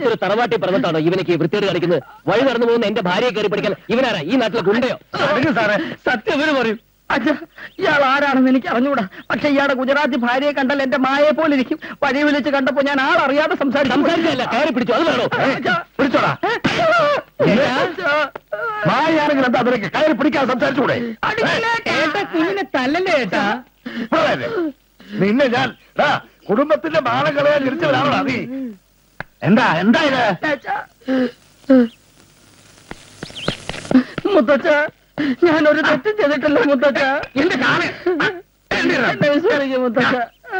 ഒരു തറവാട്ടി പറഞ്ഞിട്ടാണോ ഇവനക്ക് ഈ വൃത്തിയോട് കാണിക്കുന്നത് വഴി നടന്നു പോകുന്ന എന്റെ ഭാര്യയെ കയറി പഠിക്കാൻ ഇവനാരാ ഈ നാട്ടിലെ ഗുണ്ടയോ സാറേ സത്യം ഇവര് പറയും അച്ഛാ ഇയാൾ ആരാണെന്ന് എനിക്ക് അറിഞ്ഞൂടാ പക്ഷെ ഇയാളുടെ ഗുജറാത്തി ഭാര്യയെ കണ്ടാൽ എന്റെ മായയെ പോലെ ഇരിക്കും വഴി വിളിച്ച് കണ്ടപ്പോ ഞാൻ ആളറിയാതെ സംസാരിച്ചല്ല കയറി പിടിച്ചു അത് വേണോ പിടിച്ചോടാ മായാണെങ്കിൽ എന്താ അതിലേക്ക് കയറി പിടിക്കാൻ സംസാരിച്ചുകൂടെ കുഞ്ഞിനെ തല്ലല്ലേ ഏട്ടാ ഇവിടെ വരെ. നിന്നെ ഞാൻ ദാ, കുടുംബത്തിന്റെ മാനം കളയാൻ തിരിച്ചവരാണോടാ നീ എന്താ എന്താ ഇത് മുത്തച്ഛ ഞാൻ ഒരു തെറ്റും ചെയ്തിട്ടില്ല മുത്തച്ഛ എന്റെ കാണ് എന്നെ വിശ്വസിക്കും മുത്തച്ഛ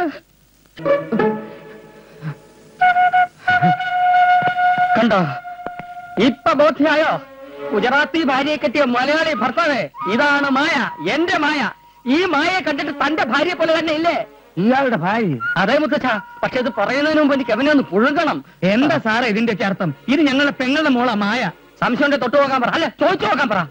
കണ്ടോ ഇപ്പൊ ബോധ്യായോ ഗുജറാത്തി ഭാര്യയെ കെട്ടിയ മലയാളി ഭർത്താവേ ഇതാണ് മായ എന്റെ മായ ഈ മായയെ കണ്ടിട്ട് തന്റെ ഭാര്യയെ പോലെ തന്നെ ഇല്ലേ ഇയാളുടെ ഭാര്യ അതെ മുത്തച്ഛ പക്ഷെ ഇത് പറയുന്നതിന് മുമ്പ് എനിക്ക് അവനെ ഒന്ന് പുഴുങ്ങണം എന്താ സാറേ ഇതിന്റെ ഒക്കെ അർത്ഥം ഇത് ഞങ്ങളുടെ പെങ്ങളുടെ മോളാ മായ സംശയം തൊട്ടു നോക്കാൻ പറ അല്ല ചോദിച്ചു നോക്കാൻ പറ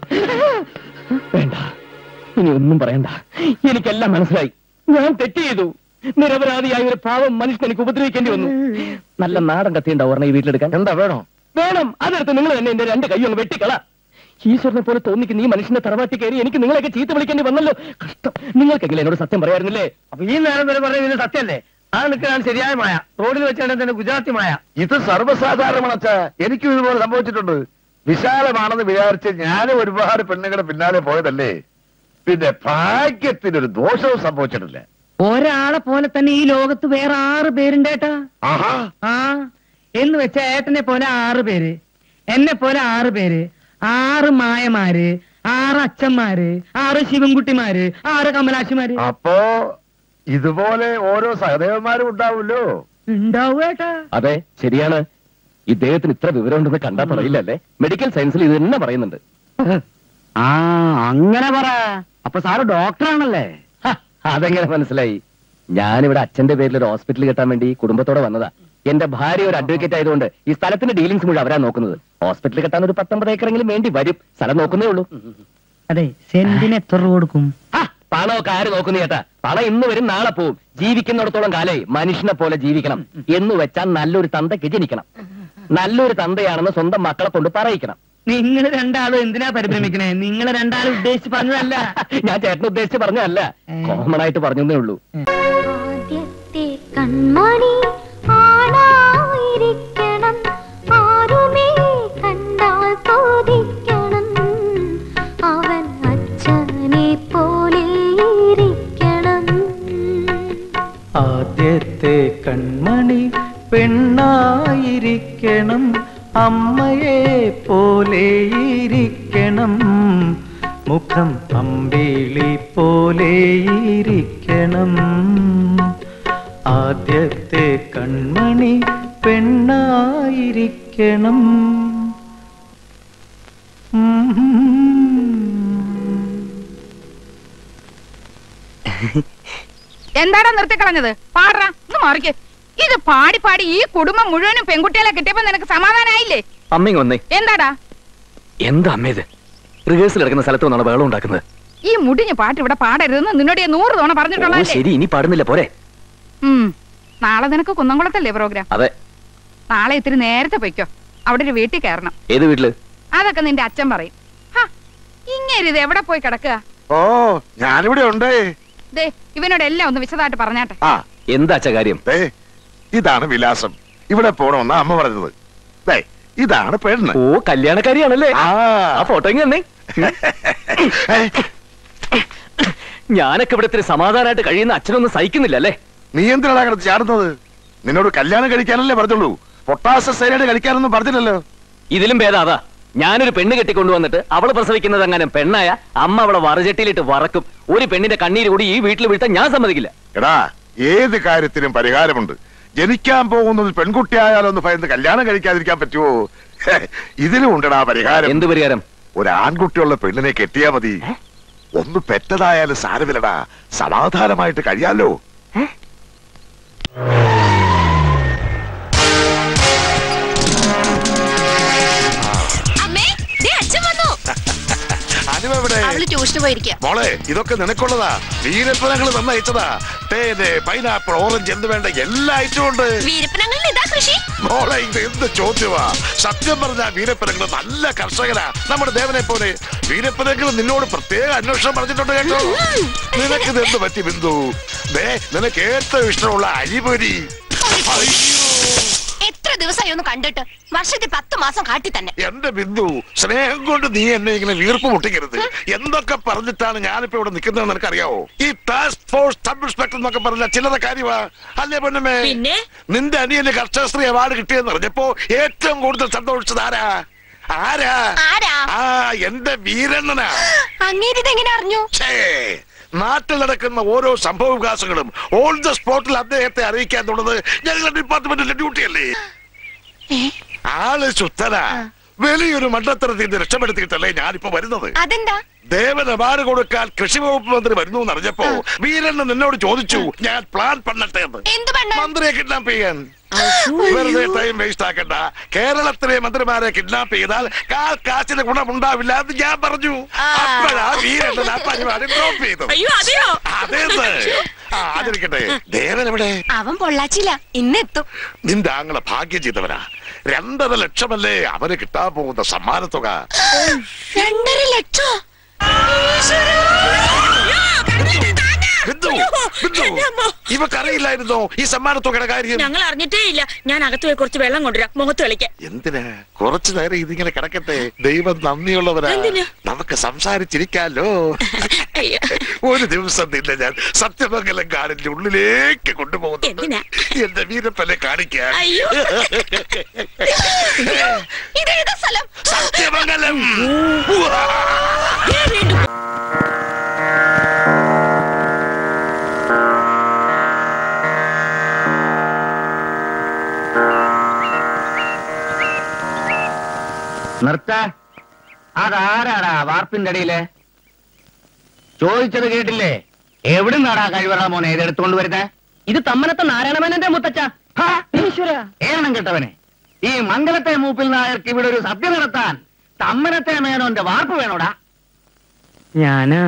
വേണ്ട ഇനി ഒന്നും പറയണ്ട എനിക്കെല്ലാം മനസ്സിലായി ഞാൻ തെറ്റ് ചെയ്തു നിരപരാധിയായ ഒരു പാവം മനുഷ്യൻ എനിക്ക് ഉപദ്രവിക്കേണ്ടി വന്നു നല്ല നാടൻ കത്തിയുണ്ടാവും ഒരെണ്ണം ഈ വീട്ടിലെടുക്കാൻ എന്താ വേണോ വേണം അതെടുത്ത് നിങ്ങൾ തന്നെ എന്റെ രണ്ട് കൈ ഒന്ന് വെട്ടിക്കള ഈശ്വരനെ പോലെ തോന്നിക്കുന്ന ഈ മനുഷ്യന്റെ തറവാട്ടി കയറി എനിക്ക് നിങ്ങളെയൊക്കെ ചീത്ത വിളിക്കേണ്ടി വന്നല്ലോ കഷ്ടം നിങ്ങൾക്കെങ്കിലും എന്നോട് സത്യം പറയായിരുന്നില്ലേ അപ്പൊ ഈ നേരം വരെ പറയുന്നത് ഇത് സത്യല്ലേ ആ നിൽക്കാൻ ശരിയായ മായ റോഡിൽ വെച്ചാണ് തന്നെ ഗുജറാത്തി മായ ഇത് സർവ്വസാധാരണമാണ് അച്ഛാ എനിക്കും ഇതുപോലെ സംഭവിച്ചിട്ടുണ്ട് വിശാലമാണെന്ന് വിചാരിച്ച് ഞാനും ഒരുപാട് പെണ്ണുങ്ങളുടെ പിന്നാലെ പോയതല്ലേ പിന്നെ ഭാഗ്യത്തിനൊരു ദോഷവും സംഭവിച്ചിട്ടില്ല ഒരാളെ പോലെ തന്നെ ഈ ലോകത്ത് വേറെ ആറ് പേരുണ്ട് ഏട്ടാ ആഹാ ആ എന്ന് വെച്ച ഏട്ടനെ പോലെ ആറ് പേര് എന്നെ പോലെ ആറ് പേര് ആറ് മായമാര് ആറ് അച്ഛന്മാര് ആറ് ശിവൻകുട്ടിമാര് ആറ് കമലാശിമാര് അപ്പോ ഇതുപോലെ ഓരോ സഹദേവന്മാരും ഉണ്ടാവുമല്ലോ ഉണ്ടാവും ഏട്ടാ അതെ ശരിയാണ് ഇദ്ദേഹത്തിന് ഇത്ര വിവരമുണ്ടെന്ന് കണ്ടാ പറയില്ലല്ലേ മെഡിക്കൽ സയൻസിൽ ഇത് തന്നെ പറയുന്നുണ്ട് ആ അങ്ങനെ പറ അപ്പൊ സാറ് ഡോക്ടറാണല്ലേ ഹ, അതെങ്ങനെ മനസ്സിലായി ഞാനിവിടെ അച്ഛന്റെ പേരിൽ ഒരു ഹോസ്പിറ്റൽ കെട്ടാൻ വേണ്ടി കുടുംബത്തോടെ വന്നതാ എന്റെ ഭാര്യ ഒരു അഡ്വക്കേറ്റ് ആയതുകൊണ്ട് ഈ സ്ഥലത്തിന്റെ ഡീലിംഗ്സ് മുഴുവൻ അവരാ നോക്കുന്നത് ഹോസ്പിറ്റൽ കെട്ടാൻ ഒരു പത്തൊമ്പത് ഏക്കറെങ്കിലും വേണ്ടി വരും സ്ഥലം നോക്കുന്നേ ഉള്ളൂ അതെ സെന്റിന് എത്ര രൂപ കൊടുക്കും ഹ, പണമൊക്കെ ആര് നോക്കുന്നു ചേട്ടാ പണം ഇന്ന് വരും നാളെ പോവും ജീവിക്കുന്നിടത്തോളം കാലേ മനുഷ്യനെ പോലെ ജീവിക്കണം എന്ന് വെച്ചാൽ നല്ലൊരു തന്തയ്ക്ക് ജനിക്കണം നല്ലൊരു തന്തയാണെന്ന് സ്വന്തം മക്കളെ കൊണ്ട് പറയിക്കണം നിങ്ങൾ രണ്ടാളും എന്തിനാ പരിഭ്രമിക്കണേ നിങ്ങൾ രണ്ടാളും ഉദ്ദേശിച്ച് പറഞ്ഞതല്ല ഞാൻ ചേട്ടൻ ഉദ്ദേശിച്ച് പറഞ്ഞതല്ല കോമൺ ആയിട്ട് പറഞ്ഞതേ ഉള്ളൂ ആദ്യത്തെ കൺമണി ആണായിരിക്കണം ആരുമേ കണ്ടാൽ തോന്നിക്കണം അവൻ അച്ഛനെ പോലെ ഇരിക്കണം ആദ്യത്തെ കൺമണി പെണ്ണായിരിക്കണം അമ്മയെ പോലെ ഇരിക്കണം മുഖം അമ്പിളി പോലെ ഇരിക്കണം ആദ്യത്തെ കൺമണി പെണ്ണായിരിക്കണം എന്താടാ നിർത്തിക്കളഞ്ഞത് പാടാ ഒന്ന് മാറിക്ക് ഇത് പാടി പാടി ഈ കുടുംബം മുഴുവനും പെൺകുട്ടികളെ കിട്ടിയപ്പോ നിനക്ക് സമാധാനായില്ലേ അമ്മയും വന്നേ എന്താടാ എന്താ അമ്മ ഇത് റിഹേഴ്സൽ എടുക്കുന്ന സ്ഥലത്ത് വന്നാണ് ബഹളം ഉണ്ടാക്കുന്നത് ഈ മുടിഞ്ഞ പാട്ട് ഇവിടെ പാടരുതെന്ന് നിന്നോട് ഞാൻ നൂറ് തവണ ഓ പറഞ്ഞിട്ടുള്ളതല്ലേ ശരി ഇനി പാടുന്നില്ല പോരെ ഉം. നാളെ നിനക്ക് കുന്നംകുളത്തല്ലേ പ്രോഗ്രാം അതെ നാളെ ഇത്തിരി നേരത്തെ പൊയ്ക്കോ അവിടെ ഒരു വീട്ടിൽ കയറണം ഏത് വീട്ടില് അതൊക്കെ നിന്റെ അച്ഛൻ പറയും ഹാ, ഇങ്ങനെ ഇത് എവിടെ പോയി കിടക്കുക ഓ ഞാനിവിടെ ഉണ്ട് ദേ ഇവനോട് എല്ലാം ഒന്ന് വിശദമായിട്ട് പറഞ്ഞാട്ടെ ആ എന്താ അച്ഛ കാര്യം ദേ ഇതാണ് വിലാസം ഇവിടെ പോണമെന്നാ അമ്മ പറഞ്ഞത് ദേ ഇതാണ് പെണ്ണ് ഓ കല്യാണക്കാരിയാണല്ലേ ആ ആ ഫോട്ടോ ഇങ്ങനെ തന്നെ ഞാനൊക്കെ ഇവിടെ ഇത്തിരി സമാധാനമായിട്ട് കഴിയുന്ന അച്ഛനൊന്നും സഹിക്കുന്നില്ല അല്ലേ നീ എന്തിനാണ് കിടന്ന് ചാടുന്നത് നിന്നോട് കല്യാണം കഴിക്കാനല്ലേ പറഞ്ഞുള്ളൂ പൊട്ടാസ സൈനൈഡ് കഴിക്കാനൊന്നും പറഞ്ഞില്ലല്ലോ ഇതിലും ഭേദം അതാ ഞാനൊരു പെണ്ണ് കെട്ടിക്കൊണ്ടുവന്നിട്ട് അവള് പ്രസവിക്കുന്നത് അങ്ങനെ പെണ്ണായ അമ്മ അവളെ വറചട്ടിയിലിട്ട് വറക്കും ഒരു പെണ്ണിന്റെ കണ്ണീര് കൂടി ഈ വീട്ടിൽ വീഴ്ത്താൻ ഞാൻ സമ്മതിക്കില്ല എടാ ഏത് കാര്യത്തിനും പരിഹാരമുണ്ട് ജനിക്കാൻ പോകുന്നത് പെൺകുട്ടിയായാലോ ഒന്ന് ഭയന്ന് കല്യാണം കഴിക്കാതിരിക്കാൻ പറ്റുമോ ഹേ, ഇതിലും ഉണ്ടടാ പരിഹാരം എന്ത് പരിഹാരം ഒരു ആൺകുട്ടിയുള്ള പെണ്ണിനെ കെട്ടിയാ മതി ഒന്ന് പെറ്റതായാലും സാരമില്ലടാ സമാധാനമായിട്ട് കഴിയാലോ അമ്മേ ദേ അച്ഛൻ വന്നു അനുവെവിടെ അവള് ട്യൂഷന് പോയിരിക്കുക മോളെ ഇതൊക്കെ നിനക്കുള്ളതാ വീരപ്പനങ്ങൾ നന്നയച്ചതാ തേന് പൈനാപ്പിൾ ഓറഞ്ച് എന്ത് വേണ്ട എല്ലാ ഐറ്റവും ഉണ്ട് വീരപ്പനങ്ങളിൽ ഇതാ കൃഷി മോളെ ഇത് എന്ത് ചോദ്യമാ സത്യം പറഞ്ഞ വീരപ്പനങ്ങൾ നല്ല കർഷകരാ നമ്മുടെ ദേവനെ പോലെ വീരപ്പനങ്ങൾ നിന്നോട് പ്രത്യേക അന്വേഷണം പറഞ്ഞിട്ടുണ്ട് കേട്ടോ നിനക്ക് ഇത് എന്ത് പറ്റി ബിന്ദു ദേ നിനക്ക് ഏറ്റവും ഇഷ്ടമുള്ള അരിപൊരി അയ്യോ എത്ര ദിവസമായി ഒന്ന് കണ്ടിട്ട് വർഷത്തിൽ പത്ത് മാസം കാട്ടി തന്നെ എന്റെ ബിന്ദു സ്നേഹം കൊണ്ട് നീ എന്നെ ഇങ്ങനെ വീർപ്പ് മുട്ടിക്കരുത് എന്തൊക്കെ പറഞ്ഞിട്ടാണ് ഞാനിപ്പോ ഇവിടെ നിൽക്കുന്നത് നിനക്കറിയാവോ ഈ ടാസ്ക് ഫോഴ്സ് സബ് ഇൻസ്പെക്ടർ എന്നൊക്കെ പറഞ്ഞ ചില്ലറ കാര്യമാ അല്ലേ പൊന്നമ്മേ പിന്നെ? നിന്റെ അനിയന് കർഷകശ്രീ അവാർഡ് കിട്ടിയെന്ന് പറഞ്ഞപ്പോ ഏറ്റവും കൂടുതൽ സന്തോഷിച്ചത് ആരാ ആരാ ആരാ ആ എന്റെ വീരണ്ണനാ അങ്ങേരിത് എങ്ങനെ അറിഞ്ഞു ഛേ നാട്ടിൽ നടക്കുന്ന ഓരോ സംഭവ വികാസങ്ങളും ഓൺ ദ സ്പോട്ടിൽ അദ്ദേഹത്തെ അറിയിക്കാൻ തുടങ്ങുന്നത് ഞങ്ങളുടെ ഡിപ്പാർട്ട്മെന്റിന്റെ ഡ്യൂട്ടിയല്ലേ ആള് ശുദ്ധനാ വലിയൊരു മണ്ടത്തരത്തിൽ നിന്ന് രക്ഷപ്പെടുത്തിയിട്ടല്ലേ ഞാനിപ്പോ വരുന്നത് അതെന്താ ദേവൻ അവാർഡ് കൊടുക്കാൻ കൃഷി വകുപ്പ് മന്ത്രി വരുന്നു എന്ന് അറിഞ്ഞപ്പോ വീരണ്ണൻ നിന്നോട് ചോദിച്ചു ഞാൻ പ്ലാൻ പണ്ണട്ടെ എന്ന് എന്ത് പണ്ണ മന്ത്രിയെ കിഡ്നാപ്പ് ചെയ്യാൻ വെറുതെ ടൈം വേസ്റ്റ് ആക്കണ്ട കേരളത്തിലെ മന്ത്രിമാരെ കിഡ്നാപ്പ് ചെയ്താൽ കാൽ കാശിന് ഗുണമുണ്ടാവില്ല എന്ന് ഞാൻ പറഞ്ഞു ആ. അപ്പോഴാ വീരണ്ണൻ ആ പരിപാടി ഡ്രോപ്പ് ചെയ്തത് അയ്യോ അതെയോ അതേന്ന് ആ അതിരിക്കട്ടെ ദേവൻ എവിടെ അവൻ പൊള്ളാച്ചില്ല ഇന്നെത്തും നിന്റെ ആങ്ങളെ ഭാഗ്യം ചെയ്തവനാ രണ്ടര ലക്ഷമല്ലേ അവന് കിട്ടാൻ പോകുന്ന സമ്മാനത്തുക രണ്ടര ലക്ഷോ ബിന്ദു ബിന്ദു ഇവക്കറിയില്ലായിരുന്നോ ഈ സമ്മാനത്തുകയുടെ കാര്യം ഞങ്ങൾ അറിഞ്ഞിട്ടേ ഇല്ല ഞാൻ അകത്ത് പോയി കുറച്ച് വെള്ളം കൊണ്ടുവരാം മുഖത്ത് കളിക്കാൻ എന്തിനാ കുറച്ചു നേരം ഇതിങ്ങനെ കിടക്കട്ടെ ദൈവം നന്ദിയുള്ളവരാ എന്തിന്? നമുക്ക് സംസാരിച്ചിരിക്കാലോ അയ്യോ ഒരു ദിവസം നിന്നെ ഞാൻ സത്യമംഗലം കാടിന്റെ ഉള്ളിലേക്ക് കൊണ്ടുപോകുന്നു എന്തിനാ? എന്റെ വീരപ്പനെ കാണിക്കാൻ അയ്യോ. ഇതേതാ സ്ഥലം സത്യമംഗലം ദേ വീണ്ടും നിർത്ത അതാരാടാ വാർപ്പിന്റെ അടിയില് ചോദിച്ചത് കേട്ടില്ലേ എവിടുന്നാടാ കഴിവറ മോനെ ഇത് എടുത്തുകൊണ്ട് വരുന്നേ ഇത് തമ്മനത്തെ നാരായണമേനന്റെ മുത്തച്ഛ ഏണം കേട്ടവനെ ഈ മംഗലത്തെ മൂപ്പിൽ നായർക്ക് ഇവിടെ ഒരു സദ്യ നടത്താൻ തമ്മനത്തെ മേനോന്റെ വാർപ്പ് വേണോടാ ഞാനാ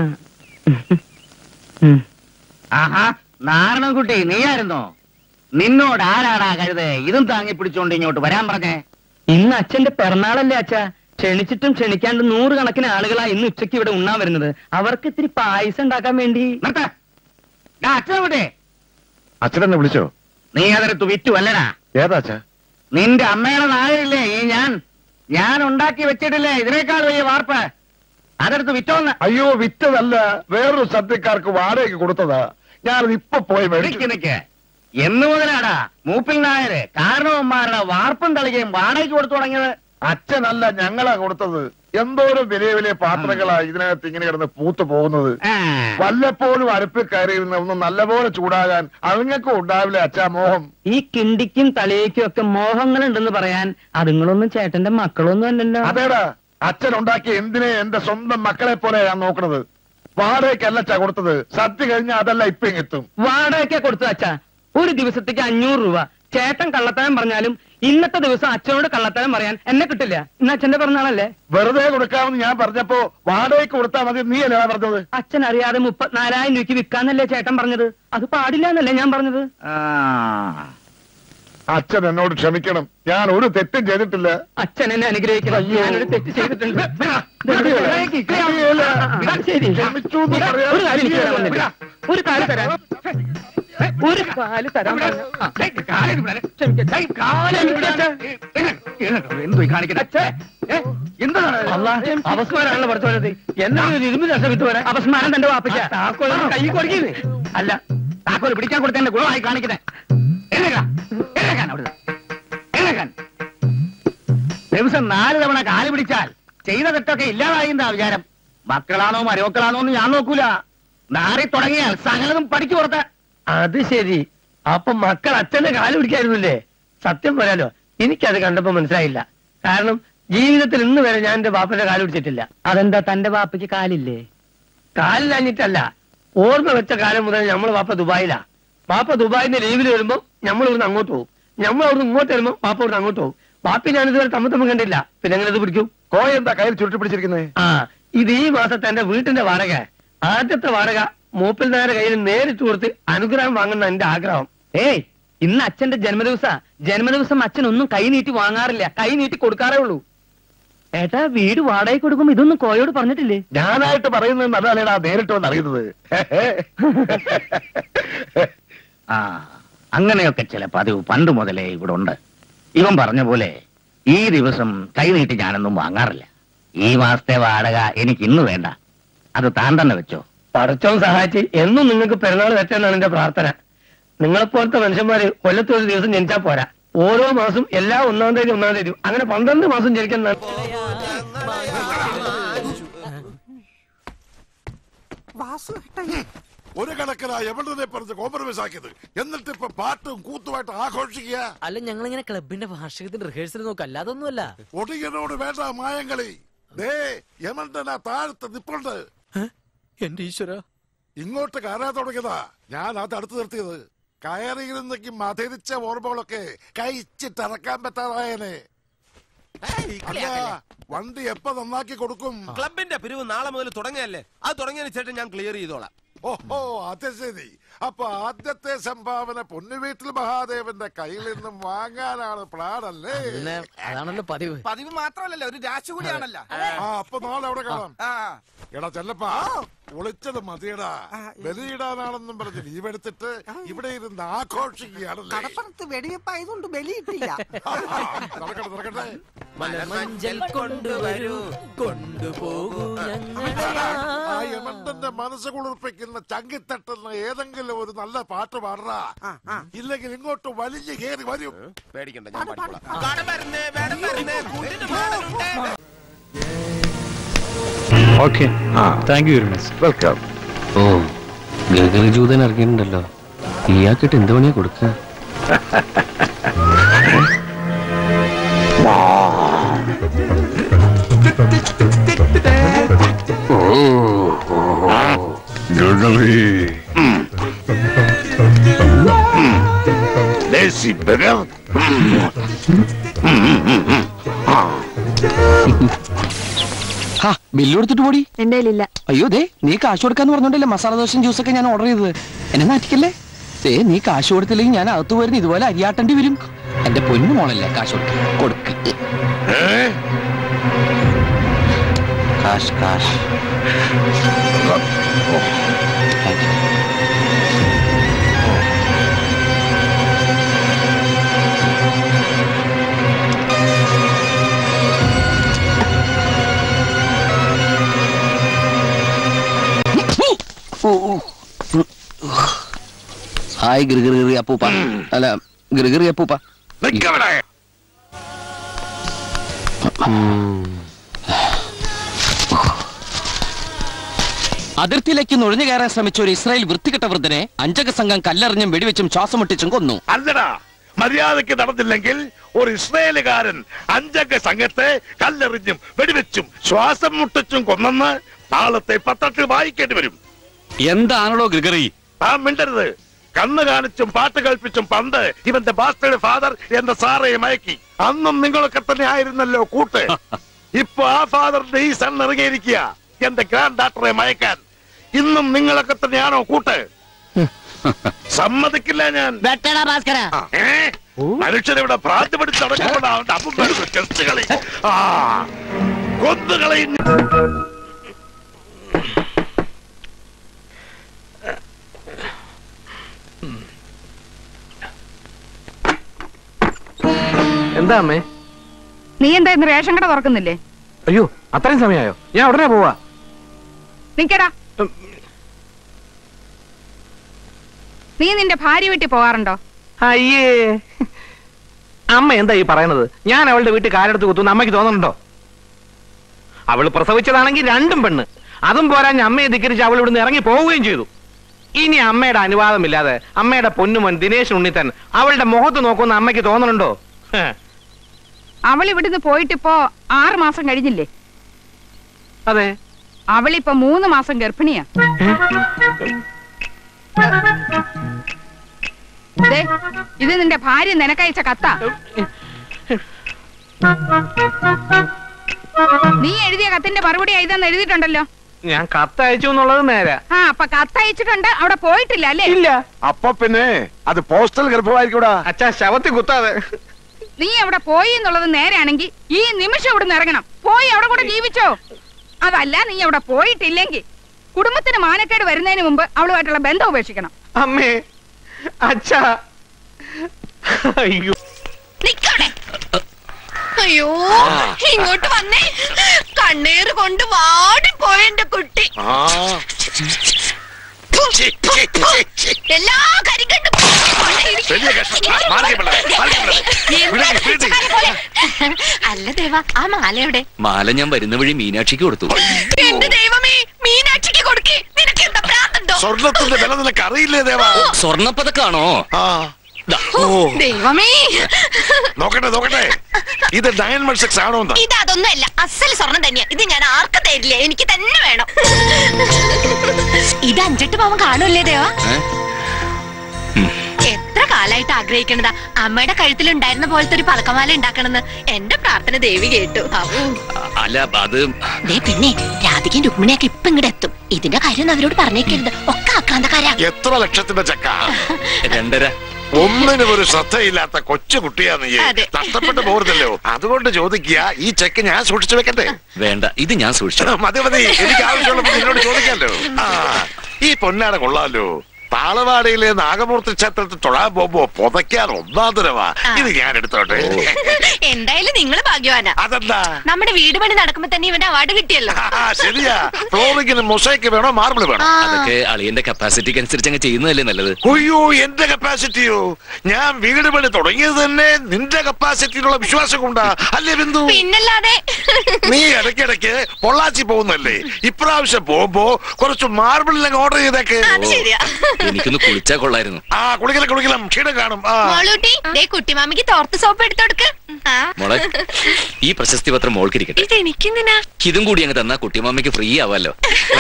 ആഹാ നാരായണൻകുട്ടി നീയായിരുന്നോ നിന്നോട് ആരാടാ കഴുത് ഇതും താങ്ങി പിടിച്ചോണ്ട് ഇങ്ങോട്ട് വരാൻ പറഞ്ഞേ ഇന്ന് അച്ഛന്റെ പിറന്നാളല്ലേ അച്ഛ ക്ഷണിച്ചിട്ടും ക്ഷണിക്കാണ്ട് നൂറുകണക്കിന് ആളുകളാ ഇന്ന് ഉച്ചയ്ക്ക് ഇവിടെ ഉണ്ണാൻ വരുന്നത് അവർക്ക് ഇത്തിരി പായസം ഉണ്ടാക്കാൻ വേണ്ടി നിർത്ത ഡാ, അച്ഛനെ വിടേ അച്ഛനെന്നെ വിളിച്ചോ നീ അതെടുത്ത് വിറ്റു അല്ലടാ ഏതാച്ചാ നിന്റെ അമ്മയുടെ നായല്ലേ ഈ ഞാൻ ഞാൻ ഉണ്ടാക്കി വെച്ചിട്ടില്ലേ ഇതിനേക്കാൾ വലിയ വാർപ്പ് അതെടുത്ത് വിറ്റോന്ന് അയ്യോ വിറ്റതല്ല വേറൊരു സദ്യക്കാർക്ക് വാടകയ്ക്ക് കൊടുത്തതാ ഞാനത് ഇപ്പൊ പോയി നിക്ക് നിക്ക് എന്ന് മുതലാടാ മൂപ്പിൽ നായര് കാരണവന്മാരുടെ വാർപ്പും തളികയും വാടകയ്ക്ക് കൊടുത്തു തുടങ്ങിയത് അച്ഛനല്ല ഞങ്ങളാ കൊടുത്തത് എന്തോരം വലിയ വലിയ പാത്രങ്ങളാ ഇതിനകത്ത് ഇങ്ങനെ കിടന്ന് പൂത്തു പോകുന്നത് ആ. വല്ലപ്പോഴും അടുപ്പിൽ കയറി ഇരുന്ന് ഒന്ന് നല്ലപോലെ ചൂടാകാൻ അതുങ്ങൾക്കും ഉണ്ടാവില്ല അച്ഛാ മോഹം ഈ കിണ്ടിക്കും തളിയേക്കും ഒക്കെ മോഹങ്ങളുണ്ടെന്ന് പറയാൻ അതുങ്ങളൊന്നും ചേട്ടന്റെ മക്കളൊന്നും അല്ലല്ലോ അതേടാ അച്ഛൻ ഉണ്ടാക്കിയ എന്തിനെ എന്റെ സ്വന്തം മക്കളെ പോലെ ഞാൻ നോക്കണത് വാടകയ്ക്കല്ല അച്ഛാ കൊടുത്തത് സദ്യ കഴിഞ്ഞാൽ അതല്ല ഇപ്പൊ ഇങ്ങെത്തും വാടകയ്ക്ക് കൊടുത്തു അച്ഛാ ഒരു ദിവസത്തേക്ക് അഞ്ഞൂറ് രൂപ ചേട്ടൻ കള്ളത്തരം പറഞ്ഞാലും ഇന്നത്തെ ദിവസം അച്ഛനോട് കള്ളത്തരം പറയാൻ എന്നെ കിട്ടില്ല ഇന്ന് അച്ഛന്റെ പിറന്നാളല്ലേ വെറുതെ കൊടുക്കാമെന്ന് ഞാൻ പറഞ്ഞപ്പോ വാടകയ്ക്ക് കൊടുത്താൽ മതി നീ അല്ലേ പറഞ്ഞത് അച്ഛൻ അറിയാതെ മുപ്പത്തിനാലായിരം രൂപയ്ക്ക് വിൽക്കാന്നല്ലേ ചേട്ടൻ പറഞ്ഞത് അത് പാടില്ല എന്നല്ലേ ഞാൻ പറഞ്ഞത് ആ. അച്ഛൻ എന്നോട് ക്ഷമിക്കണം ഞാൻ ഒരു തെറ്റും ചെയ്തിട്ടില്ല അച്ഛൻ എന്നെ അനുഗ്രഹിക്കണം അയ്യോ. ഞാനൊരു തെറ്റ് ചെയ്തിട്ടുണ്ട് വിടില്ല. ആ, ശരി ക്ഷമിച്ചു എന്ന് പറയാൻ ഒരു കാര്യം എനിക്ക് തരാൻ വന്നില്ല ഒരു കാല് തരാം ഒരു കാല് തരാൻ പറഞ്ഞു. ആ, എന്തോ കാണിക്കട്ടെ അപസ്മാരാണല്ലോ പഠിച്ചോളത് എന്നാ ഇരുമ്പ് ദശ വിട്ടുവരാൻ അപസ്മാരം തന്റെ വാപ്പിച്ച കൈ കൊടുക്കുന്നേ അല്ല താക്കോൽ പിടിക്കാൻ കൊടുത്തതിന്റെ ഗുണമായി കാണിക്കണേ എഴുന്നേൽക്കാം. എഴുന്നേൽക്കാൻ അവിടുന്ന്. എഴുന്നേൽക്കാൻ. ദിവസം നാല് തവണ കാല് പിടിച്ചാൽ ചെയ്ത തെറ്റൊക്കെ ഇല്ലാതായി എന്താ വിചാരം മക്കളാണോ മരുമക്കളാണോ എന്ന് ഞാൻ നോക്കൂല നാറി തുടങ്ങിയാൽ സകലതും പഠിച്ചു പുറത്ത് അത് ശരി അപ്പൊ മക്കൾ അച്ഛന്റെ കാല് പിടിക്കായിരുന്നില്ലേ സത്യം പറയാലോ എനിക്കത് കണ്ടപ്പോ മനസ്സിലായില്ല കാരണം ജീവിതത്തിൽ ഇന്ന് വരെ ഞാൻ എന്റെ ബാപ്പന്റെ കാല് പിടിച്ചിട്ടില്ല അതെന്താ തന്റെ ബാപ്പയ്ക്ക് കാലില്ലേ കാലിലഞ്ഞിട്ടല്ല ഓർമ്മ വെച്ച കാലം മുതൽ നമ്മൾ ബാപ്പ ദുബായിലാ ബാപ്പ ദുബായിന്ന് ലീവിൽ വരുമ്പോ നമ്മൾ ഇവിടുന്ന് അങ്ങോട്ട് പോകും നമ്മൾ അവിടുന്ന് ഇങ്ങോട്ട് വരുമ്പോ ബാപ്പ ഇവിടുന്ന് അങ്ങോട്ട് പോകും ബാപ്പി ഞാൻ ഇതുവരെ തമ്മ തമ്മ കണ്ടില്ല പിന്നെ എങ്ങനെ ഇത് പിടിക്കും കോയ എന്താ കയ്യിൽ ചുരുട്ടി പിടിച്ചിരിക്കുന്നത് ആ ഇത് ഈ മാസത്തെ എന്റെ വീട്ടിന്റെ വാടക ആദ്യത്തെ വാടക മൂപ്പിൽ നേരെ കയ്യിൽ നേരിട്ട് കൊടുത്ത് അനുഗ്രഹം വാങ്ങുന്ന എന്റെ ആഗ്രഹം ഏയ് ഇന്ന് അച്ഛന്റെ ജന്മദിവസ ജന്മദിവസം അച്ഛൻ ഒന്നും കൈ നീട്ടി വാങ്ങാറില്ല കൈ നീട്ടി കൊടുക്കാറേ ഉള്ളൂ ഏട്ടാ വീട് വാടകയ്ക്ക് കൊടുക്കുമ്പോ ഇതൊന്നും കോയോട് പറഞ്ഞിട്ടില്ലേ ഞാനായിട്ട് പറയുന്നത് അതാണേടാ നേരിട്ട് വന്ന് അറിയുന്നത് ആ അങ്ങനെയൊക്കെ ചില പതിവ് പണ്ട് മുതലേ ഇവിടെ ഉണ്ട് ഇവൻ പറഞ്ഞ പോലെ ഈ ദിവസം കൈനീട്ടി ഞാനൊന്നും വാങ്ങാറില്ല ഈ മാസത്തെ വാടക എനിക്ക് ഇന്ന് വേണ്ട അത് താൻ തന്നെ വെച്ചോ പടച്ചോൻ സഹായിച്ച് എന്നും നിങ്ങൾക്ക് പെരുന്നാൾ വെച്ചെന്നാണ് എന്റെ പ്രാർത്ഥന നിങ്ങളെപ്പോലത്തെ മനുഷ്യന്മാര് കൊല്ലത്ത് ഒരു ദിവസം ജനിച്ചാ പോരാ ഓരോ മാസം എല്ലാ ഒന്നാം തീയതി ഒന്നാം തീയതി അങ്ങനെ പന്ത്രണ്ട് മാസം ജനിക്കുന്ന ഒരു കണക്കിനാ എവിടെ പറഞ്ഞ് കോംപ്രമൈസ് ആക്കിയത് എന്നിട്ട് ഇപ്പൊ പാട്ടും കൂത്തുമായിട്ട് ആഘോഷിക്കുക അല്ല ഞങ്ങൾ ഇങ്ങനെ ക്ലബിന്റെ വാർഷികത്തിന്റെ റിഹേഴ്സൽ നോക്കും അല്ലാതൊന്നുമല്ല ഒടിയനോട് വേണ്ട മായങ്ങളി ദേ യമണ്ടനാ താഴത്ത് നിപ്പുണ്ട് എന്റെ ഈശ്വര ഇങ്ങോട്ട് കയറാൻ തുടങ്ങിയതാ ഞാൻ അത് അടുത്ത് നിർത്തിയത് കയറിയിരുന്നെങ്കിൽ മധുരിച്ച ഓർമ്മകളൊക്കെ കഴിച്ചിട്ടിറക്കാൻ പറ്റാതായനെ അല്ല വണ്ടി എപ്പ നന്നാക്കി കൊടുക്കും ക്ലബിന്റെ പിരിവ് നാളെ മുതൽ തുടങ്ങിയല്ലേ അത് തുടങ്ങിയതിന് ശേഷം ഞാൻ ക്ലിയർ ചെയ്തോളാം ഓഹോ അത് ശരി അപ്പൊ ആദ്യത്തെ സംഭാവന പൊന്നുവീട്ടിൽ മഹാദേവന്റെ കയ്യിൽ നിന്നും വാങ്ങാനാണ് പ്ലാൻ അല്ലേ പിന്നെ അതാണല്ലോ പതിവ് പതിവ് മാത്രമല്ലല്ലോ ഒരു രാശി കൂടിയാണല്ലോ ആ അപ്പൊ നാളെ അവിടെ കാണാം എടാ ചെല്ലപ്പാ ഒളിച്ചത് മതിയടാ ബലിയിടാനാണെന്നും പറഞ്ഞ് ലീവ് എടുത്തിട്ട് ഇവിടെ ഇരുന്ന് ആഘോഷിക്കുകയാണല്ലേ കടപ്പുറത്ത് വെടിവെപ്പായതുകൊണ്ട് ബലിയിട്ടില്ല നടക്കട്ടെ നടക്കട്ടെ മഞ്ചൽ കൊണ്ടുവരൂ കൊണ്ടുപോകൂ ആ യമണ്ടന്റെ മനസ്സ് കുളിർപ്പിക്കുന്ന ചങ്കിത്തട്ടുന്ന ഏതെങ്കിലും ഒരു നല്ല പാട്ട് പാടറാ ഇല്ലെങ്കിൽ ഇങ്ങോട്ട് വലിഞ്ഞു കയറി വരും പേടിക്കണ്ട ഞാൻ പാടിക്കോളാം കട വരുന്നേ വേടം വരുന്നേ കൂട്ടിന് വേടനുണ്ട് okay thank you very much welcome ഓ ഗഗറി ജൂതൻ ഇറങ്ങിയിട്ടുണ്ടല്ലോ ഇയാൾക്കിട്ട് എന്ത് പണിയാ കൊടുക്കുക ദേശി ബഗർ ബില്ല് കൊടുത്തിട്ട് പോടി എന്റെ കയ്യിലില്ല അയ്യോ ദേ നീ കാശ് കൊടുക്കാന്ന് പറഞ്ഞോണ്ടല്ലേ മസാല ദോശയും ജ്യൂസൊക്കെ ഞാൻ ഓർഡർ ചെയ്തത് എന്നെ നാറ്റിക്കല്ലേ ദേ നീ കാശ് കൊടുത്തില്ലെങ്കിൽ ഞാൻ അകത്ത് വരുന്ന ഇതുപോലെ അരിയാട്ടേണ്ടി വരും എന്റെ പൊന്നു മോളല്ലേ കാശ് കൊടുക്ക കൊടുക്ക് കാശ് കാശ് Thank you. ഹായ് ഗിറിഗിറി അപ്പൂപ്പ അല്ല ഗിറിഗിറി അപ്പൂപ്പ നിക്കവിടെ അതിർത്തിയിലേക്ക് നുഴഞ്ഞു കയറാൻ ശ്രമിച്ച ഒരു ഇസ്രായേൽ വൃത്തികെട്ട വൃദ്ധനെ അഞ്ചക സംഘം കല്ലെറിഞ്ഞും വെടിവെച്ചും ശ്വാസം മുട്ടിച്ചും കൊന്നു അല്ലടാ മര്യാദയ്ക്ക് നടന്നില്ലെങ്കിൽ ഒരു ഇസ്രയേലുകാരൻ അഞ്ചംഗ സംഘത്തെ കല്ലെറിഞ്ഞും വെടിവെച്ചും ശ്വാസം മുട്ടിച്ചും കൊന്നെന്ന് നാളത്തെ പത്രത്തിൽ വായിക്കേണ്ടി വരും എന്താണല്ലോ ഗ്രിഗറി ആ മിണ്ടരുത് കണ്ണ് കാണിച്ചും പാട്ട് കേൾപ്പിച്ചും പണ്ട് ഇവന്റെ ബാസ്റ്റേഡ് ഫാദർ എന്ന സാറയെ മയക്കി അന്നും നിങ്ങളൊക്കെ തന്നെ ആയിരുന്നല്ലോ കൂട്ട് ഇപ്പൊ ആ ഫാദറിന്റെ ഈ സൺ ഇറങ്ങിയിരിക്കുക എന്റെ ഗ്രാൻഡ് ഡാക്ടറെ മയക്കാൻ ഇന്നും നിങ്ങളൊക്കെ തന്നെയാണോ കൂട്ട് സമ്മതിക്കില്ല ഞാൻ ആ, ഏ? മനുഷ്യരിവിടെ ഭ്രാന്ത് പിടിച്ച് നടക്കുമ്പോഴാണ് അവന്റെ അപ്പുമാരുടെ ടെസ്റ്റ് കളി ആ കൊന്നുകളയും എന്താ അമ്മേ നീ എന്താ ഇന്ന് റേഷൻ കട തുറക്കുന്നില്ലേ അയ്യോ അത്രയും സമയമായോ ഞാൻ ഉടനെ പോവാ നിക്കടാ നീ നിന്റെ ഭാര്യ വീട്ടിൽ പോകാറുണ്ടോ അയ്യേ അമ്മ എന്താ ഈ പറയണത് ഞാൻ അവളുടെ വീട്ടിൽ കാലെടുത്ത് കുത്തുന്ന അമ്മയ്ക്ക് തോന്നുന്നുണ്ടോ അവള് പ്രസവിച്ചതാണെങ്കിൽ രണ്ടും പെണ്ണ് അതും പോരാ അമ്മയെ ധിക്കരിച്ച് അവൾ ഇവിടുന്ന് ഇറങ്ങി പോവുകയും ചെയ്തു ഇനി അമ്മയുടെ അനുവാദമില്ലാതെ അമ്മയുടെ പൊന്നുമോൻ ദിനേശ് ഉണ്ണിത്തൻ അവളുടെ മുഖത്ത് നോക്കുമെന്ന് അമ്മയ്ക്ക് തോന്നുന്നുണ്ടോ ഹേ, അവൾ ഇവിടുന്ന് പോയിട്ടിപ്പോ ആറ് മാസം കഴിഞ്ഞില്ലേ അതെ അവളിപ്പോ മൂന്ന് മാസം ഗർഭിണിയാ ദേ, ഇത് നിന്റെ ഭാര്യ നിനക്കയച്ച കത്താ നീ എഴുതിയ കത്തിന്റെ മറുപടി ഇതെന്ന് എഴുതിയിട്ടുണ്ടല്ലോ ഞാൻ കത്തയച്ചു എന്നുള്ളത് നേരെ ആ അപ്പൊ കത്തയച്ചിട്ടുണ്ട് അവിടെ പോയിട്ടില്ല അല്ലേ ഇല്ല അപ്പൊ പിന്നെ അത് പോസ്റ്റൽ ഗർഭമായിരിക്കൂടാ അച്ഛാ ശവത്തി കുത്താതെ നീ അവിടെ പോയി എന്നുള്ളത് നേരെയാണെങ്കിൽ ഈ നിമിഷം ഇവിടുന്ന് ഇറങ്ങണം പോയി അവിടെ കൂടെ ജീവിച്ചോ അതല്ല നീ അവിടെ പോയിട്ടില്ലെങ്കിൽ കുടുംബത്തിന് മാനക്കേട് വരുന്നതിന് മുമ്പ് അവളുമായിട്ടുള്ള ബന്ധം ഉപേക്ഷിക്കണം അമ്മേ അച്ഛാ അയ്യോ നിക്കവിടെ അയ്യോ ഇങ്ങോട്ട് വന്നേ കണ്ണീര് കൊണ്ട് വാടിപ്പോയ എന്റെ കുട്ടി എല്ലാ കരികണ്ടും വലിയ കഷ്ടം. ആ, മാറിക്ക് പിള്ളേരെ, മാറിക്ക് പിള്ളേരെ. വിടടി, വിടടി. അല്ല ദേവ ആ മാലയുടെ മാല ഞാൻ വരുന്ന വഴി മീനാക്ഷിക്ക് കൊടുത്തു എന്റെ ദൈവമേ മീനാക്ഷിക്ക് കൊടുക്കേ നിനക്ക് എന്താ പ്രാന്തണ്ടോ സ്വർണത്തിന്റെ വില നിനക്ക് അറിയില്ലേ ദേവാ സ്വർണപ്പതക്കാണോ ആ ദാ, ഓ ദൈവമേ നോക്കട്ടെ നോക്കട്ടെ ഇത് നയൻ വൺ സിക്സ് ആണോ എന്ന് ഇത് അതൊന്നുമല്ല അസൽ സ്വർണം തന്നെയാ ഇത് ഞാൻ ആർക്കും തരില്ല എനിക്ക് തന്നെ വേണം ഇത് അഞ്ചെട്ട് പാവം കാണൂല്ലേ ദേവ ഏ? എത്ര കാലായിട്ട് ആഗ്രഹിക്കണതാ അമ്മയുടെ കഴുത്തിലുണ്ടായിരുന്ന പോലത്തെ ഒരു പതക്കമാല ഉണ്ടാക്കണമെന്ന് എന്റെ പ്രാർത്ഥന ദേവി കേട്ടു ഔ. അല്ല അത് ദേ പിന്നെ രാധികയും രുക്മിണിയൊക്കെ ഇപ്പൊ ഇങ്ങോട്ട് എത്തും ഇതിന്റെ കാര്യം ഒന്നും അവരോട് പറഞ്ഞേക്കരുത് ഒക്കെ ആക്രാന്തക്കാരാ എത്ര ലക്ഷത്തിന്റെ ചക്ക രണ്ടര ഒന്നിനും ഒരു ശ്രദ്ധയില്ലാത്ത കൊച്ചു കുട്ടിയാ നീ അതെ. നഷ്ടപ്പെട്ടു പോരുന്നല്ലോ അതുകൊണ്ട് ചോദിക്കുക ഈ ചെക്ക് ഞാൻ സൂക്ഷിച്ചു വെക്കട്ടെ വേണ്ട ഇത് ഞാൻ സൂക്ഷിച്ചു മതി മതി എനിക്ക് ആവശ്യമുള്ളപ്പോ നിന്നോട് ചോദിക്കാലോ ആ ഈ പൊന്നാട കൊള്ളാലോ താളവാടിയിലെ നാഗമൂർത്തി ക്ഷേത്രത്തിൽ തൊഴാൻ പോകുമ്പോ പുതയ്ക്കാൻ ഒന്നാം തരവാ ഇത് ഞാൻ എടുത്തോട്ടെ എന്തായാലും നിങ്ങള് ഭാഗ്യവാനാ അതെന്താ നമ്മുടെ വീട് പണി നടക്കുമ്പോ തന്നെ ഇവന് അവാർഡ് കിട്ടിയല്ലോ ആ ശരിയാ ഫ്ലോറിങ്ങിന് മൊസൈക്ക് വേണോ മാർബിൾ വേണോ ആ. അതൊക്കെ അളിയന്റെ കപ്പാസിറ്റിക്ക് അനുസരിച്ച് അങ്ങ് ചെയ്യുന്നതല്ലേ നല്ലത് അയ്യോ എന്റെ കപ്പാസിറ്റിയോ ഞാൻ വീട് പണി തുടങ്ങിയത് തന്നെ നിന്റെ കപ്പാസിറ്റിയിലുള്ള വിശ്വാസം കൊണ്ടാ അല്ലേ ബിന്ദു പിന്നല്ലാതെ നീ ഇടയ്ക്കിടയ്ക്ക് പൊള്ളാച്ചി പോകുന്നല്ലേ ഇപ്രാവശ്യം പോകുമ്പോ കുറച്ച് മാർബിളിലങ്ങ് ഓർഡർ ചെയ്തേക്ക് അത് ശരിയാ എനിക്കൊന്ന് കുളിച്ചാ കൊള്ളായിരുന്നു ആ കുളിക്കല കുളിക്കലം ക്ഷീണം കാണും ആ മോളൂട്ടി ദേ കുട്ടിമാമിക്ക് തോർത്ത് സോപ്പ് എടുത്തു കൊടുക്ക് ആ. മോളെ ഈ പ്രശസ്തി പത്രം മോൾക്കിരിക്കട്ടെ ഇത് എനിക്കെന്തിനാ ഇതും കൂടി അങ്ങ് തന്നാ കുട്ടിയമ്മയ്ക്ക് ഫ്രീ ആവാലോ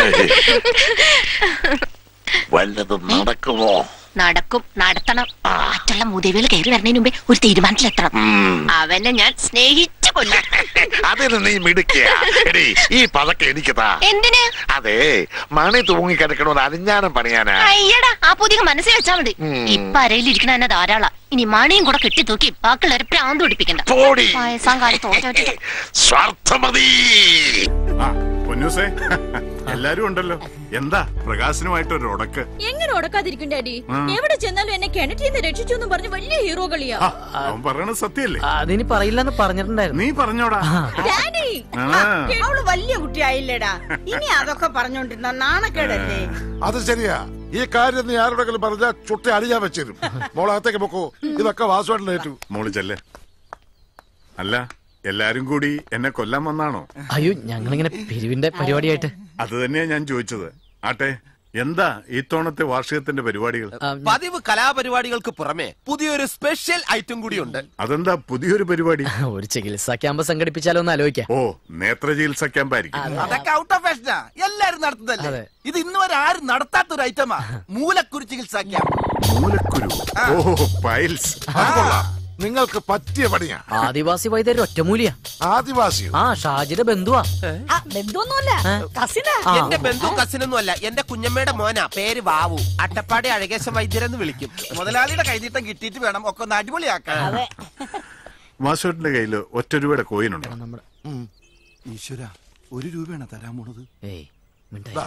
വല്ലതും നടക്കുമോ നടക്കും നടത്തണം മറ്റുള്ള മുതിവുകൾ കയറി വരുന്നതിന് മുമ്പേ ഒരു തീരുമാനത്തിലെത്തണം അവനെ ഞാൻ സ്നേഹിച്ചു കൊല്ലും അതിന് നീ മിടുക്കിയ എടി ഈ പതക്കം എനിക്ക് താ എന്തിന് അതെ മണി തൂങ്ങി കിടക്കണമെന്ന് അരിഞ്ഞാനം പണിയാനാ അയ്യടാ ആ പുതിയ മനസ്സിൽ വെച്ചാ മതി ഉം. ഇപ്പൊ അരയിലിരിക്കണ തന്നെ ധാരാളം ഇനി മണിയും കൂടെ കെട്ടി തൂക്കി ബാക്കിയുള്ളവരെ പ്രാന്ത് പിടിപ്പിക്കണ്ട പോടി. വയസ്സാം കാലം തോറ്റോട്ടിട്ട് സ്വാർത്ഥമതി ആ പൊന്നൂസേ എല്ലാരും ഉണ്ടല്ലോ എന്താ പ്രകാശനുമായിട്ട് ഒരു ഉടക്ക് എങ്ങനെ ഉടക്കാതിരിക്കും ഡാഡി ആ. എവിടെ ചെന്നാലും എന്നെ കിണറ്റിൽ നിന്ന് രക്ഷിച്ചു എന്ന് പറഞ്ഞ് വലിയ ഹീറോ കളിയാ ആ, അവൻ പറയണത് സത്യല്ലേ അതിനി പറയില്ലെന്ന് പറഞ്ഞിട്ടുണ്ടായിരുന്നു നീ പറഞ്ഞോടാ ഡാഡി ആ. അവള് വലിയ കുട്ടിയായില്ലേടാ ഇനി അതൊക്കെ പറഞ്ഞോണ്ടിരുന്ന നാണക്കേടല്ലേ അത് ശരിയാ ഈ കാര്യം നീ ആരോടെങ്കിലും പറഞ്ഞാൽ ചുട്ടി അടിയാൻ വെച്ചിരും മോളകത്തേക്ക് പൊക്കോ ഇതൊക്കെ വാസുവായിട്ടേറ്റു മോള് ചെല്ലേ അല്ല എല്ലാരും കൂടി എന്നെ കൊല്ലാൻ വന്നാണോ അയ്യോ ഞങ്ങളിങ്ങനെ പിരിവിന്റെ പരിപാടിയായിട്ട് അത് തന്നെയാ ഞാൻ ചോദിച്ചത് ആട്ടെ എന്താ ഇത്തവണത്തെ വാർഷികത്തിന്റെ പരിപാടികൾ പതിവ് കലാപരിപാടികൾക്ക് പുറമെ പുതിയൊരു സ്പെഷ്യൽ ഐറ്റം കൂടിയുണ്ട് അതെന്താ പുതിയൊരു പരിപാടി ഒരു ചികിത്സാ ക്യാമ്പ് സംഘടിപ്പിച്ചാലോ എന്ന് ആലോചിക്കാം ഓ നേത്ര ചികിത്സ ക്യാമ്പായിരിക്കും അതൊക്കെ ഔട്ട് ഓഫ് ഫാഷനാ എല്ലാരും നടത്തുന്നല്ലേ അതെ. ഇത് ഇന്ന് വരെ ആരും നടത്താത്ത ഒരു ഐറ്റമാ മൂലക്കുരു ചികിത്സാ ക്യാമ്പ് മൂലക്കുരു ഓ പൈൽസ് അത് കൊള്ളാം നിങ്ങൾക്ക് പറ്റിയ പണിയാ ആദിവാസി വൈദ്യർ ഒറ്റമൂലിയാ ആദിവാസിയോ ആ ഷാജിയുടെ ബന്ധുവാ ബന്ധുവൊന്നുമല്ല കസിനാ ആ. എന്റെ ബന്ധു കസിനൊന്നും അല്ല എന്റെ കുഞ്ഞമ്മയുടെ മോനാ പേര് വാവു അട്ടപ്പാടി അഴകേശ വൈദ്യരെന്ന് വിളിക്കും മുതലാളിയുടെ കൈനീട്ടം കിട്ടിയിട്ട് വേണം ഒക്കെ ഒന്ന് അടിപൊളിയാക്കാൻ വാസുവേട്ടന്റെ കയ്യില് ഒറ്റ രൂപയുടെ കോയിനുണ്ടോ നമ്മുടെ ഈശ്വര ഒരു രൂപയാണ് തരാൻ പോണത് ഏയ് മിണ്ടാ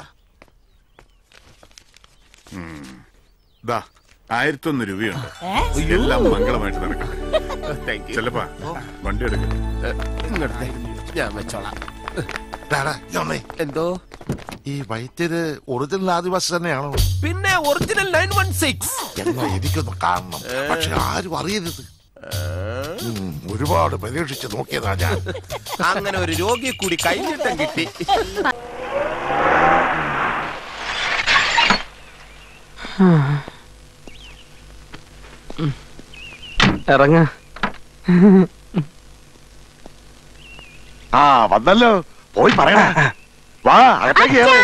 ദാ ആയിരത്തൊന്ന് രൂപയുണ്ട് എല്ലാം മംഗളമായിട്ട് നടക്കട്ടെ ചെല്ലപ്പാ വണ്ടി എടുക്ക ഇങ്ങോട്ട് ഞാൻ വെച്ചോളാം ഡാടാ, ഇയ്യ് വന്നേ. എന്തോ ഈ വൈദ്യര് ഒറിജിനൽ ആദിവാസി തന്നെയാണോ പിന്നെ ഒറിജിനൽ നയൻ വൺ സിക്സ് എന്നാ എനിക്കൊന്ന് കാണണം പക്ഷെ ആരും അറിയരുത് ഉം, ഒരുപാട് പരീക്ഷിച്ച് നോക്കിയതാ ഞാൻ അങ്ങനെ ഒരു രോഗിയെ കൂടി കൈനീട്ടം കിട്ടി ഇറങ്ങ ആ വന്നല്ലോ പോയി പറയണ വാ അകത്തേക്ക് കേറ്.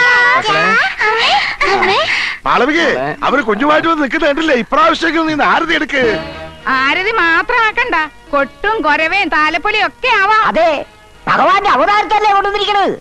മാളവികേ അവര് കുഞ്ഞുമായിട്ട് വന്ന് നിൽക്കുന്ന കണ്ടില്ലേ ഇപ്രാവശ്യം നീ ആരതി എടുക്ക് ആരതി മാത്രമാക്കണ്ട കൊട്ടും കൊരവയും താലപ്പൊലിയും ഒക്കെ ആവാം അതെ ഭഗവാന്റെ അവതാരത്തല്ലേ കൊണ്ടുവന്നിരിക്കണത്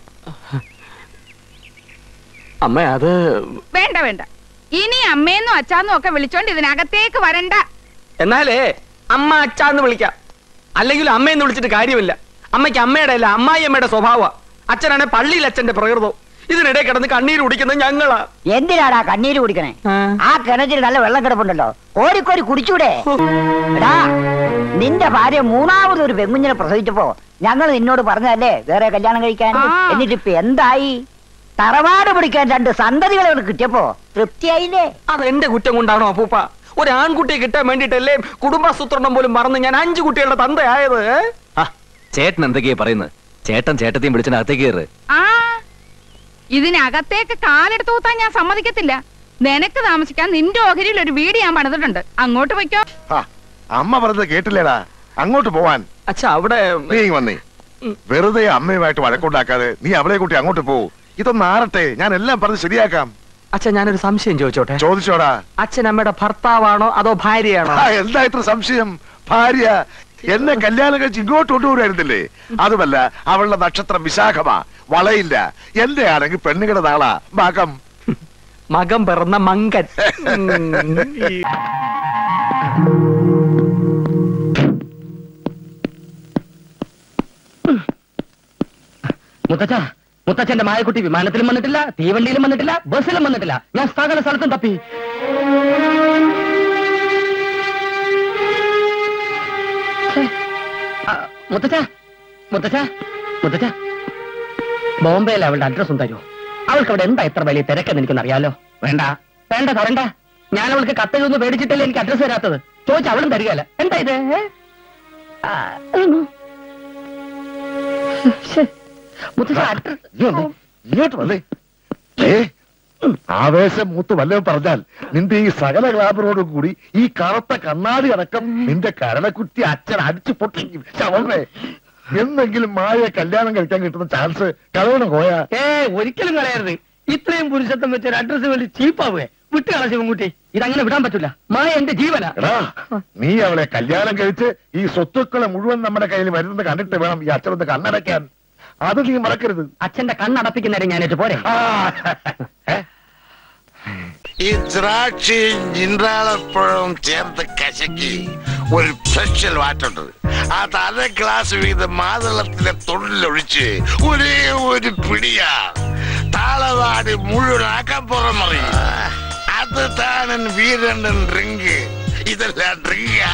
അമ്മ അത് വേണ്ട വേണ്ട ഇനി അമ്മയെന്നും അച്ചാന്നും ഒക്കെ വിളിച്ചോണ്ട് ഇതിനകത്തേക്ക് വരണ്ട എന്നാലേ അമ്മ അച്ഛന്ന് വിളിക്കാം അല്ലെങ്കിൽ അമ്മയെന്ന് വിളിച്ചിട്ട് കാര്യമില്ല അമ്മയ്ക്ക് അമ്മയുടെ അല്ല അമ്മായി അമ്മയുടെ സ്വഭാവ അച്ഛനാണ് പള്ളിയിൽ അച്ഛന്റെ പ്രകൃതം ഇതിനിടെ കിടന്ന് കണ്ണീര് കുടിക്കുന്നത് ഞങ്ങളാ എന്തിനാടാ കണ്ണീര് കുടിക്കണേ ആ കിണറ്റിൽ നല്ല വെള്ളം കിടപ്പുണ്ടല്ലോ കോരിക്കോരി കുടിച്ചൂടെ എടാ നിന്റെ ഭാര്യ മൂന്നാമത് ഒരു പെങ്കുഞ്ഞിനെ പ്രസവിച്ചപ്പോ ഞങ്ങൾ നിന്നോട് പറഞ്ഞതല്ലേ വേറെ കല്യാണം കഴിക്കാൻ എന്നിട്ട് ഇപ്പൊ എന്തായി തറവാട് പിടിക്കാൻ രണ്ട് സന്തതികളെ ഇവിടെ കിട്ടിയപ്പോ തൃപ്തിയായില്ലേ അത് എന്റെ കുറ്റം കൊണ്ടാണോ അപ്പൂപ്പ ഒരു ആൺകുട്ടിയെ കിട്ടാൻ വേണ്ടിട്ടല്ലേ കുടുംബസൂത്രണം പോലും മറന്ന് ഞാൻ അഞ്ചു കുട്ടികളുടെ തന്തയായത് ഏ? ആ ചേട്ടൻ എന്തൊക്കെയാ പറയുന്നത് ചേട്ടൻ ചേട്ടത്തെയും വിളിച്ചതിനകത്തേക്ക് കയറ് ആ ഇതിനകത്തേക്ക് കാലെടുത്ത് കൂത്താൻ ഞാൻ സമ്മതിക്കത്തില്ല നിനക്ക് താമസിക്കാൻ നിന്റെ ഓഹരിയിൽ ഒരു വീട് ഞാൻ പണിതിട്ടുണ്ട് അങ്ങോട്ട് പൊയ്ക്കോ ആ, അമ്മ പറഞ്ഞത് കേട്ടില്ലേടാ അങ്ങോട്ട് പോവാൻ അച്ഛാ അവിടെ നീ ഇങ്ങ് വന്നേ വെറുതെ അമ്മയുമായിട്ട് വഴക്കുണ്ടാക്കാതെ നീ അവളെ കൂട്ടി അങ്ങോട്ട് പോ ഇതൊന്ന് ആറട്ടെ ഞാൻ എല്ലാം പറഞ്ഞ് ശരിയാക്കാം അച്ഛാ ഞാനൊരു സംശയം ചോദിച്ചോട്ടെ ചോദിച്ചോടാ അച്ഛൻ അമ്മയുടെ ഭർത്താവാണോ അതോ ഭാര്യയാണോ ആ, എന്താ ഇത്ര സംശയം ഭാര്യ എന്നെ കല്യാണം കഴിച്ച് ഇങ്ങോട്ട് കൊണ്ടുവരുമായിരുന്നില്ലേ അതുമല്ല അവളുടെ നക്ഷത്രം വിശാഖമാ വളയില്ല എന്റെ ആണെങ്കിൽ പെണ്ണുങ്ങളുടെ നാളാ മകം മകം പിറന്ന മങ്കൻ മുത്തച്ഛ മുത്തച്ഛന്റെ മായക്കുട്ടി വിമാനത്തിലും വന്നിട്ടില്ല തീവണ്ടിയിലും വന്നിട്ടില്ല ബസ്സിലും വന്നിട്ടില്ല ഞാൻ സകല സ്ഥലത്തും തപ്പി ഛേ, ആ, മുത്തച്ഛ മുത്തച്ഛ മുത്തച്ഛ ബോംബെയിൽ അവളുടെ അഡ്രസ് തരൂ അവൾക്ക് അവിടെ എന്താ ഇത്ര വലിയ തിരക്കെന്ന് എനിക്കൊന്നറിയാലോ വേണ്ട വേണ്ട തരണ്ട ഞാൻ അവൾക്ക് കത്തെഴുതുന്നു പേടിച്ചിട്ടല്ലേ എനിക്ക് അഡ്രസ് തരാത്തത് ചോദിച്ച അവളും തരികയല്ല എന്താ ഇത് ഏ? ആ, ഉം. ശ്ശേ. മുത്തച്ഛ അഡ്രസ് ഇങ്ങോട്ട് വന്നേ ഏ ആവേശം മൂത്ത് വല്ലതും പറഞ്ഞാൽ നിന്റെ ഈ സകല ഗ്ലാബറോടും കൂടി ഈ കറുത്ത കണ്ണാടി അടക്കം നിന്റെ കരണക്കുറ്റി അച്ഛൻ അടിച്ചു പൊട്ടിക്കും ശവമേ എന്നെങ്കിലും മായ കല്യാണം കഴിക്കാൻ കിട്ടുന്ന ചാൻസ് കളയണം കോയ ഏ ഒരിക്കലും കളയരുത് ഇത്രയും പുരുഷത്വം വെച്ച ഒരു അഡ്രസ് വേണ്ടി ചീപ്പാവേ വിട്ട് കള ശിവൻകുട്ടി ഇതങ്ങനെ വിടാൻ പറ്റൂല മായ എന്റെ ജീവനാ എടാ നീ അവളെ കല്യാണം കഴിച്ച് ഈ സ്വത്തുക്കളെ മുഴുവൻ നമ്മുടെ കയ്യിൽ വരുന്നത് കണ്ടിട്ട് വേണം ഈ അച്ഛനൊന്ന് കണ്ണടയ്ക്കാൻ അത് നീ മറക്കരുത് അച്ഛന്റെ കണ്ണടപ്പിക്കുന്നേരം ഞാനേറ്റ് പോരെ ഈ ദ്രാക്ഷയും ജിൻറാളപ്പഴവും ചേർത്ത് കശക്കി ഒരു സ്പെഷ്യൽ വാറ്റുണ്ട് അത് അര ഗ്ലാസ് വീതം മാതളത്തിലെ തൊഴിലൊഴിച്ച് ഒരേ ഒരു പിടിയാ താളവാടി മുഴുവൻ ആക്കപ്പുറം മറി അത് താനൻ വീരണ്ണൻ ഡ്രിങ്ക് ഇതെല്ലാം ഡ്രിങ്കാ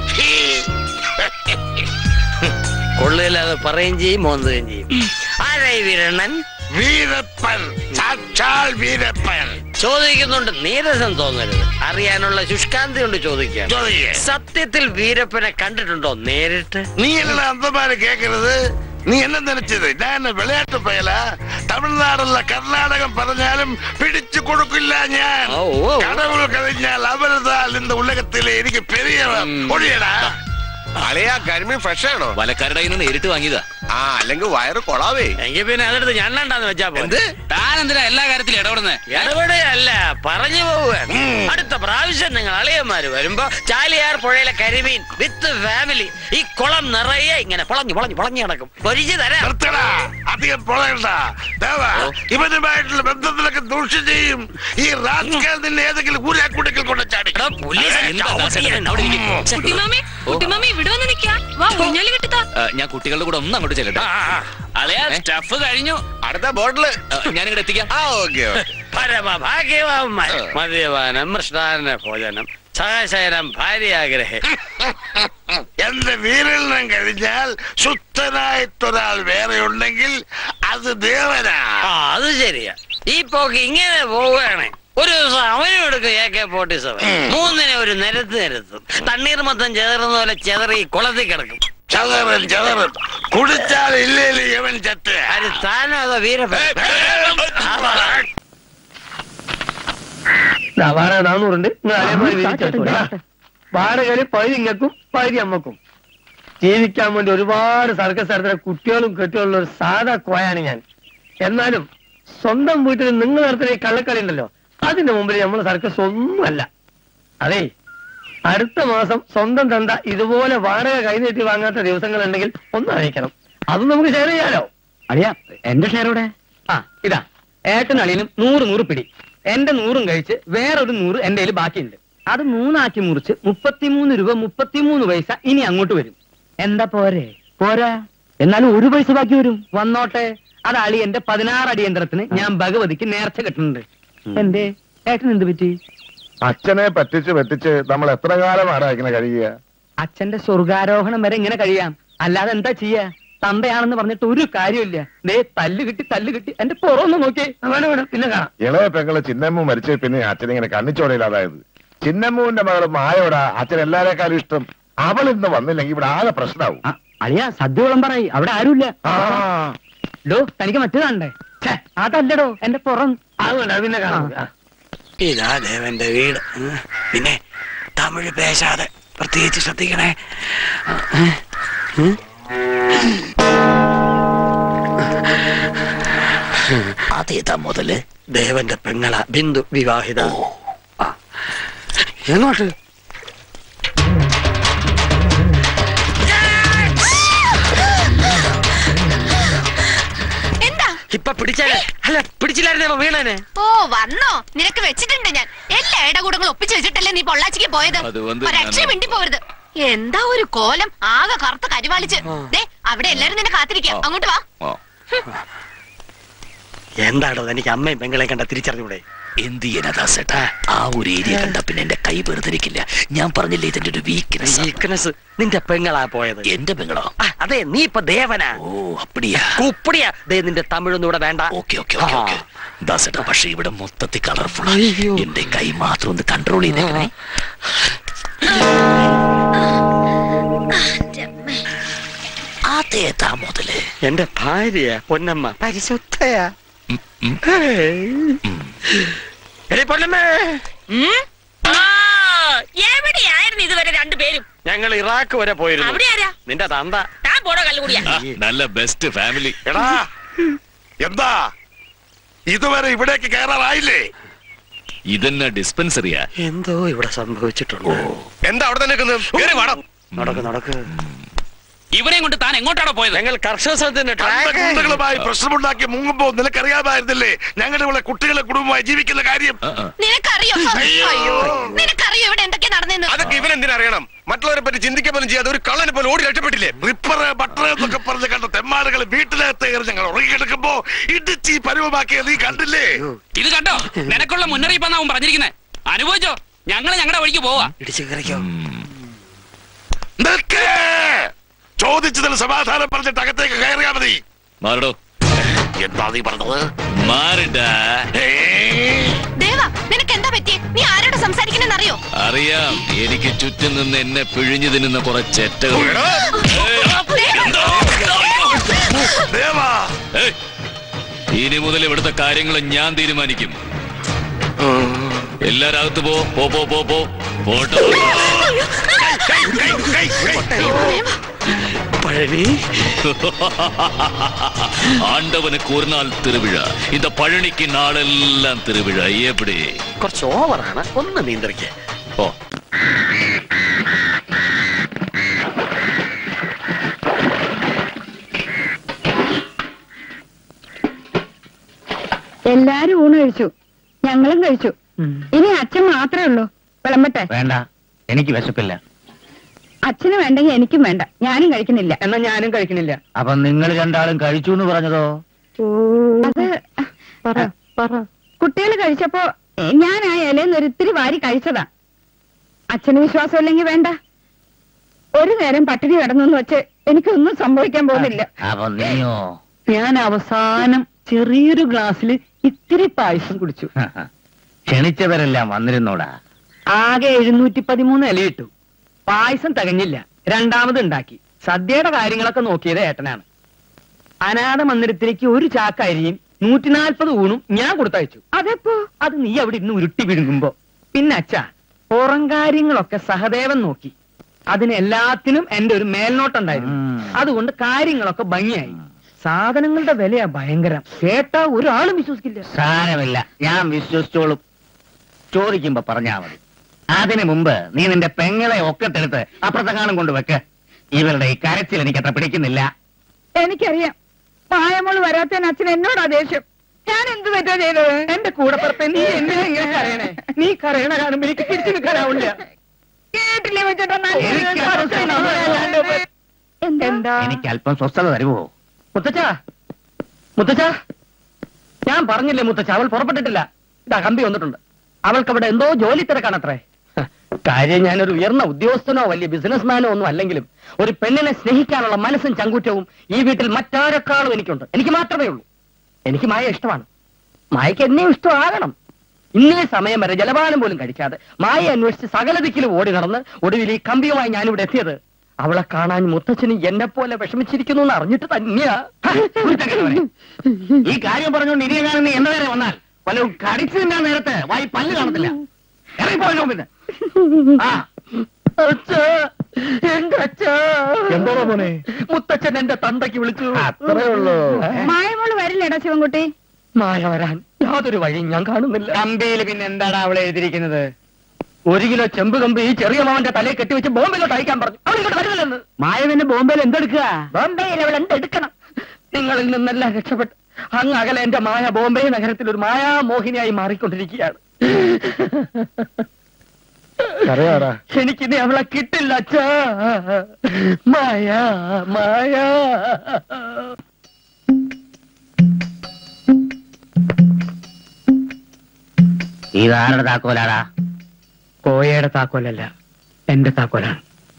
കൊള്ളില്ലാതെ പറയുകയും ചെയ്യും മോന്തുകയും ചെയ്യും ആരായി വീരണ്ണൻ വീരപ്പൻ സാക്ഷാൽ വീരപ്പൻ ചോദിക്കുന്നുണ്ട് നീരസം തോന്നരുത് അറിയാനുള്ള ശുഷ്കാന്തി കൊണ്ട് ചോദിക്കാം ചോദിക്ക്. സത്യത്തിൽ വീരപ്പനെ കണ്ടിട്ടുണ്ടോ നേരിട്ട് നീ എല്ലാം അന്തമാര് കേക്കരുത് നീ എന്നെ നനച്ചത് ഞാൻ വിളയാട്ട് പയല തമിഴ്നാടുള്ള കർണാടകം പറഞ്ഞാലും പിടിച്ചു കൊടുക്കില്ല ഞാൻ കടവുൾ കഴിഞ്ഞാൽ അവരുതാൽ இந்த ഉലകത്തിലെ എനിക്ക് പെരിയവൻ ഒഴിയടാ അളയാ കരിമീൻ ഫ്രഷ് ആണോ വലക്കാരുടെ കയ്യിൽ നിന്ന് നേരിട്ട് വാങ്ങിയതാ ആ അല്ലെങ്കിൽ വയറ് കൊളാവേ എങ്കിൽ പിന്നെ അതെടുത്ത് ഞണ്ണണ്ടാന്ന് വെച്ചാ എന്ത് താൻ എന്തിനാ എല്ലാ കാര്യത്തിലും ഇടപെടുന്നേ ഇടപെടുകയല്ല പറഞ്ഞു പോവുക അടുത്ത പ്രാവശ്യം നിങ്ങൾ അളിയന്മാര് വരുമ്പോ ചാലിയാർ പുഴയിലെ കരിമീൻ വിത്ത് ഫാമിലി ഈ കുളം നിറയെ ഇങ്ങനെ പൊളഞ്ഞു പൊളഞ്ഞു പൊളഞ്ഞു കിടക്കും പൊരിച്ചു തരാം നിർത്തടാ അധികം പൊളയണ്ട ദേവ ഇവനുമായിട്ടുള്ള ബന്ധത്തിലൊക്കെ ദൂഷ്യം ചെയ്യും ഈ റാസ്കൽ നിന്നെ ഏതെങ്കിലും ഊരാക്കൂട്ടത്തിൽ കൊണ്ട് ചാടി കുട്ടിമാമി കുട്ടിമാമി ഇവിടെ വന്ന് നിക്കാ വാ ഊഞ്ഞാല് കെട്ടിത്താ ഞാൻ കുട്ടികളുടെ കൂടെ ഒന്ന് അങ്ങോട്ട് ചെല്ലട്ടെ അളിയാ സ്റ്റഫ് കഴിഞ്ഞു അടുത്ത ബോട്ടില് ഞാനിവിടെ എത്തിക്കാം ആ ഓക്കെ പരമഭാഗ്യവാന്മാർ മദ്യപാനം മൃഷ്ടാന ഭോജനം സഹശയനം ഭാര്യാഗ്രഹം എന്റെ വീരണ്ണം കഴിഞ്ഞാൽ ശുദ്ധനായിട്ടൊരാൾ വേറെ ഉണ്ടെങ്കിൽ അത് ദേവനാ ആ അത് ശരിയാ ഈ പോക്ക് ഇങ്ങനെ പോവുകയാണ് ഒരു ദിവസം അവനും എടുക്കും എ കെ ഫോർട്ടി സെവൻ മൂന്നിനെ ഒരു നിരത്ത് നിരത്തും തണ്ണീർ മൊത്തം ചെതറുന്ന പോലെ ചെതറി കുളത്തിൽ കിടക്കും ചതറൻ ചതറൻ കുടിച്ചാൽ ഇല്ലേലും ഇവൻ ചത്ത് അത് താനോ അതോ വീരപ്പൻ വാടക നാന്നൂറുണ്ട് നിങ്ങൾ അതേപോലെ വീതിച്ചെടുത്തോളൂ. വാടകയില് പകുതി ഇങ്ങക്കും പകുതി അമ്മക്കും ജീവിക്കാൻ വേണ്ടി ഒരുപാട് സർക്കസ് നടത്തുന്ന കുട്ടികളും കെട്ടിയുള്ള ഒരു സാധാ കോയാണ് ഞാൻ എന്നാലും സ്വന്തം വീട്ടിൽ നിങ്ങൾ നടത്തുന്ന ഈ കള്ളക്കളി ഉണ്ടല്ലോ അതിന്റെ മുമ്പിൽ നമ്മൾ സർക്കസ് ഒന്നുമല്ല അതെ അടുത്ത മാസം സ്വന്തം തന്ത ഇതുപോലെ വാടക കൈനീട്ടി വാങ്ങാത്ത ദിവസങ്ങളുണ്ടെങ്കിൽ ഒന്ന് അറിയിക്കണം അത് നമുക്ക് ഷെയർ ചെയ്യാലോ അളിയ എന്റെ ഷെയർ ഇവിടെ ആ ഇതാ ഏട്ടൻ അളിയനും നൂറ് നൂറ് പിടി എന്റെ നൂറും കഴിച്ച് വേറൊരു നൂറ് എന്റെ കയ്യിൽ ബാക്കിയുണ്ട് അത് മൂന്നാക്കി മുറിച്ച് മുപ്പത്തിമൂന്ന് രൂപ മുപ്പത്തിമൂന്ന് പൈസ ഇനി അങ്ങോട്ട് വരും എന്താ പോരെ പോരാ എന്നാലും ഒരു പൈസ ബാക്കി വരും വന്നോട്ടെ അത് അളിയന്റെ പതിനാറ് അടിയന്തരത്തിന് ഞാൻ ഭഗവതിക്ക് നേർച്ച കെട്ടുന്നുണ്ട് എന്തേ ഏട്ടൻ എന്ത് പറ്റി അച്ഛനെ പറ്റിച്ച് പറ്റിച്ച് നമ്മൾ എത്ര കാലമാണ് ഇങ്ങനെ കഴിയുക അച്ഛന്റെ സ്വർഗാരോഹണം വരെ ഇങ്ങനെ കഴിയാം അല്ലാതെ എന്താ ചെയ്യാ തന്തയാണെന്ന് പറഞ്ഞിട്ട് ഒരു കാര്യമില്ല ദേ തല്ല് കിട്ടി തല്ല് കിട്ടി എന്റെ പുറമൊന്ന് നോക്കിയേ വേണം വേണം പിന്നെ കാണാം ഇളയ പെങ്ങള് ചിന്നമ്മ മരിച്ച പിന്നെ അച്ഛൻ ഇങ്ങനെ കണ്ണിച്ചോടയില്ലാതായത് ചിന്നമ്മുവിന്റെ മകള് മായോടാ അച്ഛൻ എല്ലാരെക്കാളും ഇഷ്ടം അവൾ ഇന്ന് വന്നില്ലെങ്കിൽ ഇവിടെ ആകെ പ്രശ്നമാവും അളിയാ സദ്യ വിളമ്പറായി അവിടെ ആരുമില്ല ഡോ തനിക്ക് മറ്റു കാണണ്ടേ ഛെ, അതല്ലടോ എന്റെ പുറം അത് വേണ്ട അത് പിന്നെ കാണാം ഇതാ ദേവന്റെ വീട് ഉം. പിന്നെ തമിഴ് പേശാതെ പ്രത്യേകിച്ച് ശ്രദ്ധിക്കണേ ഉം. അതേതാ മുതല് ദേവന്റെ പെങ്ങള ബിന്ദു വിവാഹിത ആ. എങ്ങോട്ട് എന്താ ഇപ്പൊ പിടിച്ചാലേ അല്ല പിടിച്ചില്ലായിരുന്നേ വീണേനെ ഓ വന്നോ നിനക്ക് വെച്ചിട്ടുണ്ട് ഞാൻ എല്ലാ ഇടകൂടങ്ങളും ഒപ്പിച്ചു വെച്ചിട്ടല്ലേ നീ പൊള്ളാച്ചിക്ക് പോയത് അത് വന്ന് ഒരക്ഷരം ഞാൻ- മിണ്ടി പോരുത് എന്താ ഒരു കോലം ആകെ കറുത്ത കരിവാളിച്ച് ദേ അവിടെ എല്ലാരും നിന്നെ കാത്തിരിക്കാം അങ്ങോട്ട് വാ എന്താടോ എനിക്ക് അമ്മയും പെങ്ങളെ കണ്ട തിരിച്ചറിഞ്ഞൂടെ എന്ത് ചെയ്യാനാ ആ ഒരു ഏരിയ കണ്ട പിന്നെ എന്റെ കൈ വെറുതിരിക്കില്ല ഞാൻ പറഞ്ഞില്ലേ ഇതിന്റെ ഒരു വീക്ക്നെസ് വീക്ക്നെസ് നിന്റെ പെങ്ങളാ പോയത് എന്റെ പെങ്ങളോ ആ, അതെ നീ ഇപ്പൊ ദേവനാ ഓ അപ്പടിയാ കുപ്പടിയാ ദേ നിന്റെ തമിഴൊന്നും ഇവിടെ വേണ്ട ഓക്കെ ഓക്കെ ഓക്കെ ഓക്കെ ദാസേട്ടാ പക്ഷെ ഇവിടെ മൊത്തത്തിൽ കളർഫുൾ എന്റെ കൈ മാത്രം ഒന്ന് കൺട്രോൾ ചെയ്തേക്കണേ അതേതാ മുതല് എന്റെ ഭാര്യ പൊന്നമ്മ പരിശുദ്ധയാ എടേ പൊന്നമ്മേ എവിടെയായിരുന്നു ഇതുവരെ രണ്ടുപേരും ഞങ്ങൾ ഇറാഖ് വരെ പോയിരുന്നു അവിടെ ആരാ നിന്റെ തന്ത താൻ പോടോ കല്ലുകൂടിയാ നല്ല ബെസ്റ്റ് ഫാമിലി എടാ എന്താ ഇതുവരെ ഇവിടേക്ക് കയറാറായില്ലേ ഇതെന്നെ ഡിസ്പെൻസറിയാ എന്തോ ഇവിടെ സംഭവിച്ചിട്ടുണ്ട് എന്താ അവിടെ തന്നെ നിൽക്കുന്നത്? കേറി വാടാ. നടക്ക് നടക്ക് ഇവനെയും കൊണ്ട് താൻ എങ്ങോട്ടാണോ പോയത് ഞങ്ങൾ കർഷക സംഘത്തിന്റെ ഗുണ്ടകളുമായി പ്രശ്നമുണ്ടാക്കി മുങ്ങുമ്പോ നിനക്കറിയാമായിരുന്നില്ലേ ഞങ്ങളുടെ ഇവിടെ കുട്ടികളെ കുടുംബമായി ജീവിക്കുന്ന കാര്യം നിനക്കറിയോ അയ്യോ നിനക്കറിയോ ഇവിടെ എന്തൊക്കെയാ നടന്നെന്ന് അതൊക്കെ ഇവനെന്തിനാ അറിയണം മറ്റുള്ളവരെ പറ്റി ചിന്തിക്കാൻ പോലും ചെയ്യാതെ ഒരു കള്ളനെ പോലെ ഓടി രക്ഷപ്പെട്ടില്ലേ റിപ്പറ് ബട്ടർ എന്നൊക്കെ പറഞ്ഞ് കണ്ട തെമ്മാടുകൾ വീട്ടിനകത്ത് കയറി ഞങ്ങൾ ഉറങ്ങിക്കിടക്കുമ്പോ ഇടിച്ച് പരുവമാക്കിയത് നീ കണ്ടില്ലേ ഇത് കണ്ടോ നിനക്കുള്ള മുന്നറിയിപ്പാണ് അവൻ പറഞ്ഞിരിക്കുന്നത് അനുഭവിച്ചോ ഞങ്ങള് ഞങ്ങളുടെ വഴിക്ക് പോവാ ഇടിച്ചു കയറിക്കോ നിൽക്ക്! ചോദിച്ചതിന് സമാധാനം പറഞ്ഞിട്ട് അകത്തേക്ക് കയറിയാ മതി മാറടോ എന്താ നീ പറഞ്ഞത് മാറിടാ ദേവ നിനക്ക് എന്താ പറ്റിയേ നീ ആരോട് സംസാരിക്കണെന്ന് അറിയോ അറിയാം എനിക്ക് ചുറ്റും നിന്ന് എന്നെ പിഴിഞ്ഞു തിന്നുന്ന കുറെ ചെറ്റകൾ ഏയ്! ഇനി മുതൽ ഇവിടുത്തെ കാര്യങ്ങൾ ഞാൻ തീരുമാനിക്കും എല്ലാരും അകത്ത് പോ പോ പോ പോ പോ പോട്ടോ പഴനി ஆண்டவனு கூறினால் திருவிழா இந்த பழனிக்கு நாளெல்லாம் திருவிழா எப்படி കുറച്ച് ഓവറാണ് ഒന്ന് നിയന്ത്രിക്കേ ഓ എല്ലാരും ഊണ് കഴിച്ചു ഞങ്ങളും കഴിച്ചു ഇനി അച്ഛൻ മാത്രമേ ഉള്ളൂ വിളമ്പട്ടെ വേണ്ട എനിക്ക് വിശപ്പില്ല അച്ഛന് വേണ്ടെങ്കിൽ എനിക്കും വേണ്ട ഞാനും കഴിക്കുന്നില്ല എന്നാ ഞാനും കഴിക്കണില്ല അപ്പൊ നിങ്ങൾ രണ്ടാളും കഴിച്ചു എന്ന് പറഞ്ഞതോ അത് കുട്ടികൾ കഴിച്ചപ്പോ എ, ഞാൻ ആ ഇലയിൽ ഒരു ഇത്തിരി വാരി കഴിച്ചതാ അച്ഛന് വിശ്വാസമില്ലെങ്കിൽ വേണ്ട ഒരു നേരം പട്ടിണി കിടന്നു വെച്ച് എനിക്കൊന്നും സംഭവിക്കാൻ പോകുന്നില്ല അപ്പൊ നീയോ ഞാൻ അവസാനം ചെറിയൊരു ഗ്ലാസ്സിൽ ഇത്തിരി പായസം കുടിച്ചു ക്ഷണിച്ചവരെല്ലാം വന്നിരുന്നോടാ ആകെ എഴുന്നൂറ്റി പതിമൂന്ന് ഇലയിട്ടു പായസം തികഞ്ഞില്ല രണ്ടാമത് ഉണ്ടാക്കി സദ്യയുടെ കാര്യങ്ങളൊക്കെ നോക്കിയത് ഏട്ടനാണ് അനാഥ മന്ദിരത്തിലേക്ക് ഒരു ചാക്ക അരിയും നൂറ്റിനാൽപ്പത് ഊണും ഞാൻ കൊടുത്തയച്ചു അതെപ്പോ അത് നീ അവിടെ ഇന്ന് ഉരുട്ടി വിഴുങ്ങുമ്പോ പിന്നെ അച്ഛാ പുറം കാര്യങ്ങളൊക്കെ സഹദേവൻ നോക്കി അതിന് എല്ലാത്തിനും എന്റെ ഒരു മേൽനോട്ടുണ്ടായിരുന്നു അതുകൊണ്ട് കാര്യങ്ങളൊക്കെ ഭംഗിയായി സാധനങ്ങളുടെ വിലയാ ഭയങ്കരം കേട്ടാ ഒരാളും വിശ്വസിക്കില്ല സാരമില്ല ഞാൻ വിശ്വസിച്ചോളും ചോദിക്കുമ്പോ പറഞ്ഞാ മതി അതിനു മുമ്പ് നീ നിന്റെ പെങ്ങളെ ഒക്കത്തെടുത്ത് അപ്പുറത്തെങ്ങാനും കൊണ്ട് വെക്ക് ഇവരുടെ ഈ കരച്ചിൽ എനിക്ക് അത്ര പിടിക്കുന്നില്ല എനിക്കറിയാം മായമോള് വരാത്തതിന് അച്ഛൻ എന്നോടാ ദേഷ്യം ഞാൻ എന്ത് തെറ്റാ ചെയ്തത് എന്റെ കൂടെ പുറത്തെ നീ എന്തിനാ ഇങ്ങനെ കരയണേ നീ കരയണ കാണുമ്പോ എനിക്ക് തിരിച്ചു നിൽക്കാനാവില്ല കേട്ടില്ലേ വെച്ചിട്ടാ എന്താ എനിക്ക് അല്പം സ്വസ്ഥത തരുമോ മുത്തച്ഛ മുത്തച്ഛ ഞാൻ പറഞ്ഞില്ലേ മുത്തച്ഛ അവൾ പുറപ്പെട്ടിട്ടില്ല ഇതാ കമ്പി വന്നിട്ടുണ്ട് അവൾക്ക് അവിടെ എന്തോ ജോലി തിരക്കാണത്രേ ഹ, കാര്യം ഞാനൊരു ഉയർന്ന ഉദ്യോഗസ്ഥനോ വലിയ ബിസിനസ്മാനോ ഒന്നും അല്ലെങ്കിലും ഒരു പെണ്ണിനെ സ്നേഹിക്കാനുള്ള മനസ്സും ചങ്കൂറ്റവും ഈ വീട്ടിൽ മറ്റാരെക്കാളും എനിക്കുണ്ട് എനിക്ക് മാത്രമേ ഉള്ളൂ എനിക്ക് മായ ഇഷ്ടമാണ് മായക്ക് എന്നെയും ഇഷ്ടമാകണം ഇന്നേ സമയം വരെ ജലപാനം പോലും കഴിക്കാതെ മായ അന്വേഷിച്ച് സകല ദിക്കിലും ഓടി നടന്ന് ഒടുവിൽ ഈ കമ്പിയുമായി ഞാനിവിടെ എത്തിയത് അവളെ കാണാൻ മുത്തച്ഛന് എന്നെ പോലെ വിഷമിച്ചിരിക്കുന്നു എന്ന് അറിഞ്ഞിട്ട് തന്നെയാ ഈ കാര്യം പറഞ്ഞുകൊണ്ട് ഇനി എങ്ങാനും നീ എന്റെ നേരെ വന്നാൽ വല്ലതും കടിച്ചു തിന്നാൻ നേരത്ത് വായി പല്ല് കാണത്തില്ല ഇറങ്ങിപ്പോയോ പിന്നെ ആ അച്ഛാ, എന്റെ അച്ഛാ. എന്താണോ മോനെ മുത്തച്ഛൻ എന്റെ തന്തയ്ക്ക് വിളിച്ചു അത്രേ ഉള്ളൂ മായമോള് വരില്ലേടാ ശിവൻകുട്ടി മായ വരാൻ യാതൊരു വഴിയും ഞാൻ കാണുന്നില്ല കമ്പിയിൽ പിന്നെ എന്താണ് അവളെ എഴുതിയിരിക്കുന്നത് ഒരു കിലോ ചെമ്പ് കമ്പ് ഈ ചെറിയ മാവന്റെ തലയിൽ കെട്ടിവെച്ച് ബോംബെയിലോട്ട് അയക്കാൻ പറഞ്ഞു അവൾ ഇങ്ങോട്ട് വരുന്നില്ലെന്ന് മായവന്റെ ബോംബെയിൽ എന്തെടുക്കുക ബോംബെയിൽ അവൾ എന്തെടുക്കണം നിങ്ങളിൽ നിന്നെല്ലാം രക്ഷപ്പെട്ട് അങ്ങ് അകലെ എന്റെ മായ ബോംബെ നഗരത്തിൽ ഒരു മായാ മോഹിനിയായി മാറിക്കൊണ്ടിരിക്കുകയാണ് കരയാടാ എനിക്കിനി അവളെ കിട്ടില്ല അച്ഛാ മായ മായ ഇതാരുടെ താക്കോലാടാ കോയയുടെ താക്കോലല്ല എന്റെ താക്കോലാണ്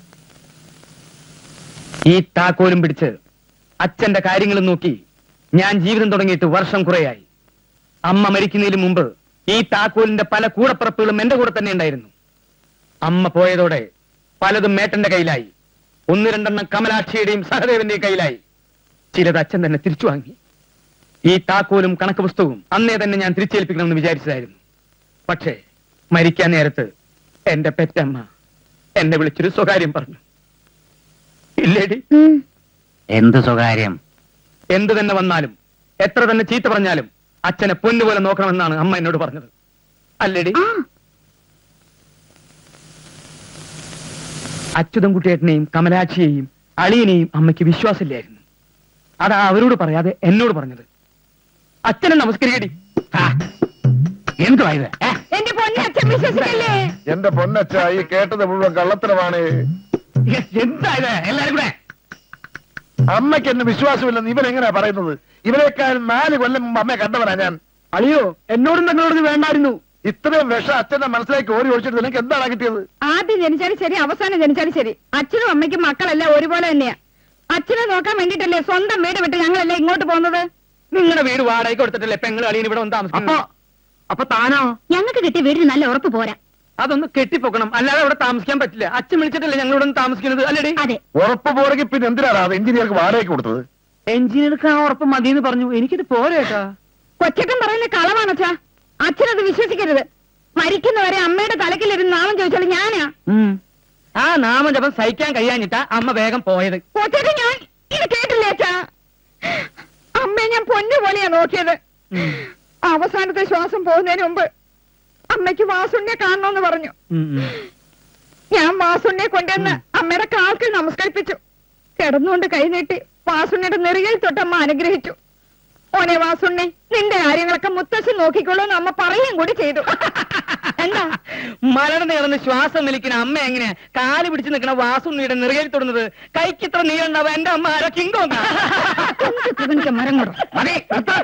ഈ താക്കോലും പിടിച്ച് അച്ഛന്റെ കാര്യങ്ങളും നോക്കി ഞാൻ ജീവിതം തുടങ്ങിയിട്ട് വർഷം കുറയായി അമ്മ മരിക്കുന്നതിന് മുമ്പ് ഈ താക്കോലിന്റെ പല കൂടപ്പിറപ്പുകളും എന്റെ കൂടെ തന്നെ ഉണ്ടായിരുന്നു അമ്മ പോയതോടെ പലതും മേട്ടന്റെ കയ്യിലായി ഒന്ന് രണ്ടെണ്ണം കമലാക്ഷിയുടെയും സഹദേവന്റെയും കയ്യിലായി ചിലത് അച്ഛൻ തന്നെ തിരിച്ചു വാങ്ങി ഈ താക്കോലും കണക്ക് പുസ്തകവും അന്നേ തന്നെ ഞാൻ തിരിച്ചേൽപ്പിക്കണമെന്ന് വിചാരിച്ചതായിരുന്നു പക്ഷേ മരിക്കാൻ നേരത്ത് എന്റെ പെറ്റമ്മ എന്നെ വിളിച്ചൊരു സ്വകാര്യം പറഞ്ഞു ഇല്ലേടി എന്ത് സ്വകാര്യം എന്ത് തന്നെ വന്നാലും എത്ര തന്നെ ചീത്ത പറഞ്ഞാലും അച്ഛനെ പൊന്നുപോലെ നോക്കണമെന്നാണ് അമ്മ എന്നോട് പറഞ്ഞത് അല്ലേടി അച്യുതൻകുട്ടിയേട്ടനെയും കമലാക്ഷിയെയും അളിയനെയും അമ്മയ്ക്ക് വിശ്വാസമില്ലായിരുന്നു അതാ അവരോട് പറയാതെ എന്നോട് പറഞ്ഞത് അച്ഛനെ നമസ്കരിക്കടി എന്തുവാ ഇത് ഏ? എന്റെ പൊന്നെ അച്ഛൻ വിശ്വസിക്കല്ലേ എന്റെ പൊന്നച്ച ഈ കേട്ടത് മുഴുവൻ കള്ളത്തരമാണ് എന്താ ഇത് എല്ലാരും കൂടെ അമ്മയ്ക്ക് എന്നെ വിശ്വാസമില്ലെന്ന് ഇവൻ എങ്ങനെയാ പറയുന്നത് ഇവരെക്കാൾ നാല് കൊല്ലം മുമ്പ് അമ്മയെ കണ്ടവനാ ഞാൻ അളിയോ എന്നോടും തങ്ങളോട് വേണ്ടായിരുന്നു ഇത്രയും വിഷം അച്ഛന്റെ മനസ്സിലേക്ക് ഓടി ഒഴിച്ചിട്ട് നിനക്ക് എന്താണ് കിട്ടിയത് ആദ്യം ജനിച്ചാലും ശരി അവസാനം ജനിച്ചാലും ശരി അച്ഛനും അമ്മയ്ക്കും മക്കളെല്ലാം ഒരുപോലെ തന്നെയാ അച്ഛനെ നോക്കാൻ വേണ്ടിട്ടല്ലേ സ്വന്തം വീട് വിട്ട് ഞങ്ങളെല്ലാം ഇങ്ങോട്ട് പോകുന്നത് നിങ്ങളുടെ വീട് വാടകയ്ക്ക് കൊടുത്തിട്ടല്ലേ പെങ്ങൾ അളിയൻ ഇവിടെ വന്ന് താമസിക്കുന്നത് അപ്പൊ താനോ ഞങ്ങൾക്ക് കിട്ടിയ വീടിന് നല്ല ഉറപ്പ് പോരാ അതൊന്ന് കെട്ടിപ്പൊക്കണം അല്ലാതെ അവിടെ താമസിക്കാൻ പറ്റില്ല അച്ഛൻ വിളിച്ചിട്ടല്ലേ ഞങ്ങൾ ഇവിടെ താമസിക്കുന്നത് അല്ലേടി അതെ ഉറപ്പ് പോരെങ്കിൽ പിന്നെ എന്തിനാണ് അത് എഞ്ചിനീയർക്ക് വാടകയ്ക്ക് കൊടുത്തത് എഞ്ചിനീയർക്ക് ആ ഉറപ്പ് മതിയെന്ന് പറഞ്ഞു എനിക്കിത് പോരേട്ടാ കൊച്ചക്കൻ പറയുന്ന കളവാണച്ചാ അച്ഛനത് വിശ്വസിക്കരുത് മരിക്കുന്നവരെ അമ്മയുടെ തലക്കിലിരുന്ന് നാമം ചോദിച്ചാൽ ഞാനാ ആ നാമജപം സഹിക്കാൻ കഴിയാഞ്ഞിട്ടാ അമ്മ വേഗം പോയത് കൊച്ചക്കൻ ഞാൻ ഇത് കേട്ടില്ലേ അച്ഛാ അമ്മയെ ഞാൻ പൊന്നു പോലെയാ നോക്കിയത് അവസാനത്തെ ശ്വാസം പോകുന്നതിന് മുമ്പ് അമ്മയ്ക്ക് വാസുണ്യെ കാണണമെന്ന് പറഞ്ഞു ഞാൻ വാസുണ്യെ കൊണ്ടുവന്ന് അമ്മയുടെ കാൽക്കിൽ നമസ്കരിപ്പിച്ചു കിടന്നുകൊണ്ട് കൈനീട്ടി വാസുണ്ണിയുടെ നെറുകയിൽ തൊട്ടമ്മ അനുഗ്രഹിച്ചു ഓനെ വാസുണ്ണി നിന്റെ കാര്യങ്ങളൊക്കെ മുത്തശ്ശൻ നോക്കിക്കോളൂ എന്ന് അമ്മ പറയുകയും കൂടി ചെയ്തു എന്താ മലർന്ന് കിടന്ന് ശ്വാസം വലിക്കുന്ന അമ്മ എങ്ങനെയാ കാല് പിടിച്ച് നിൽക്കണ വാസുണ്ണിയുടെ നിറകയിൽ തൊടുന്നത് കൈക്കിത്ര നീളുണ്ടാവും എന്റെ അമ്മ ആരോ കിങ്കോങ്ങ മരം കൊടു മതി, നിർത്ത്.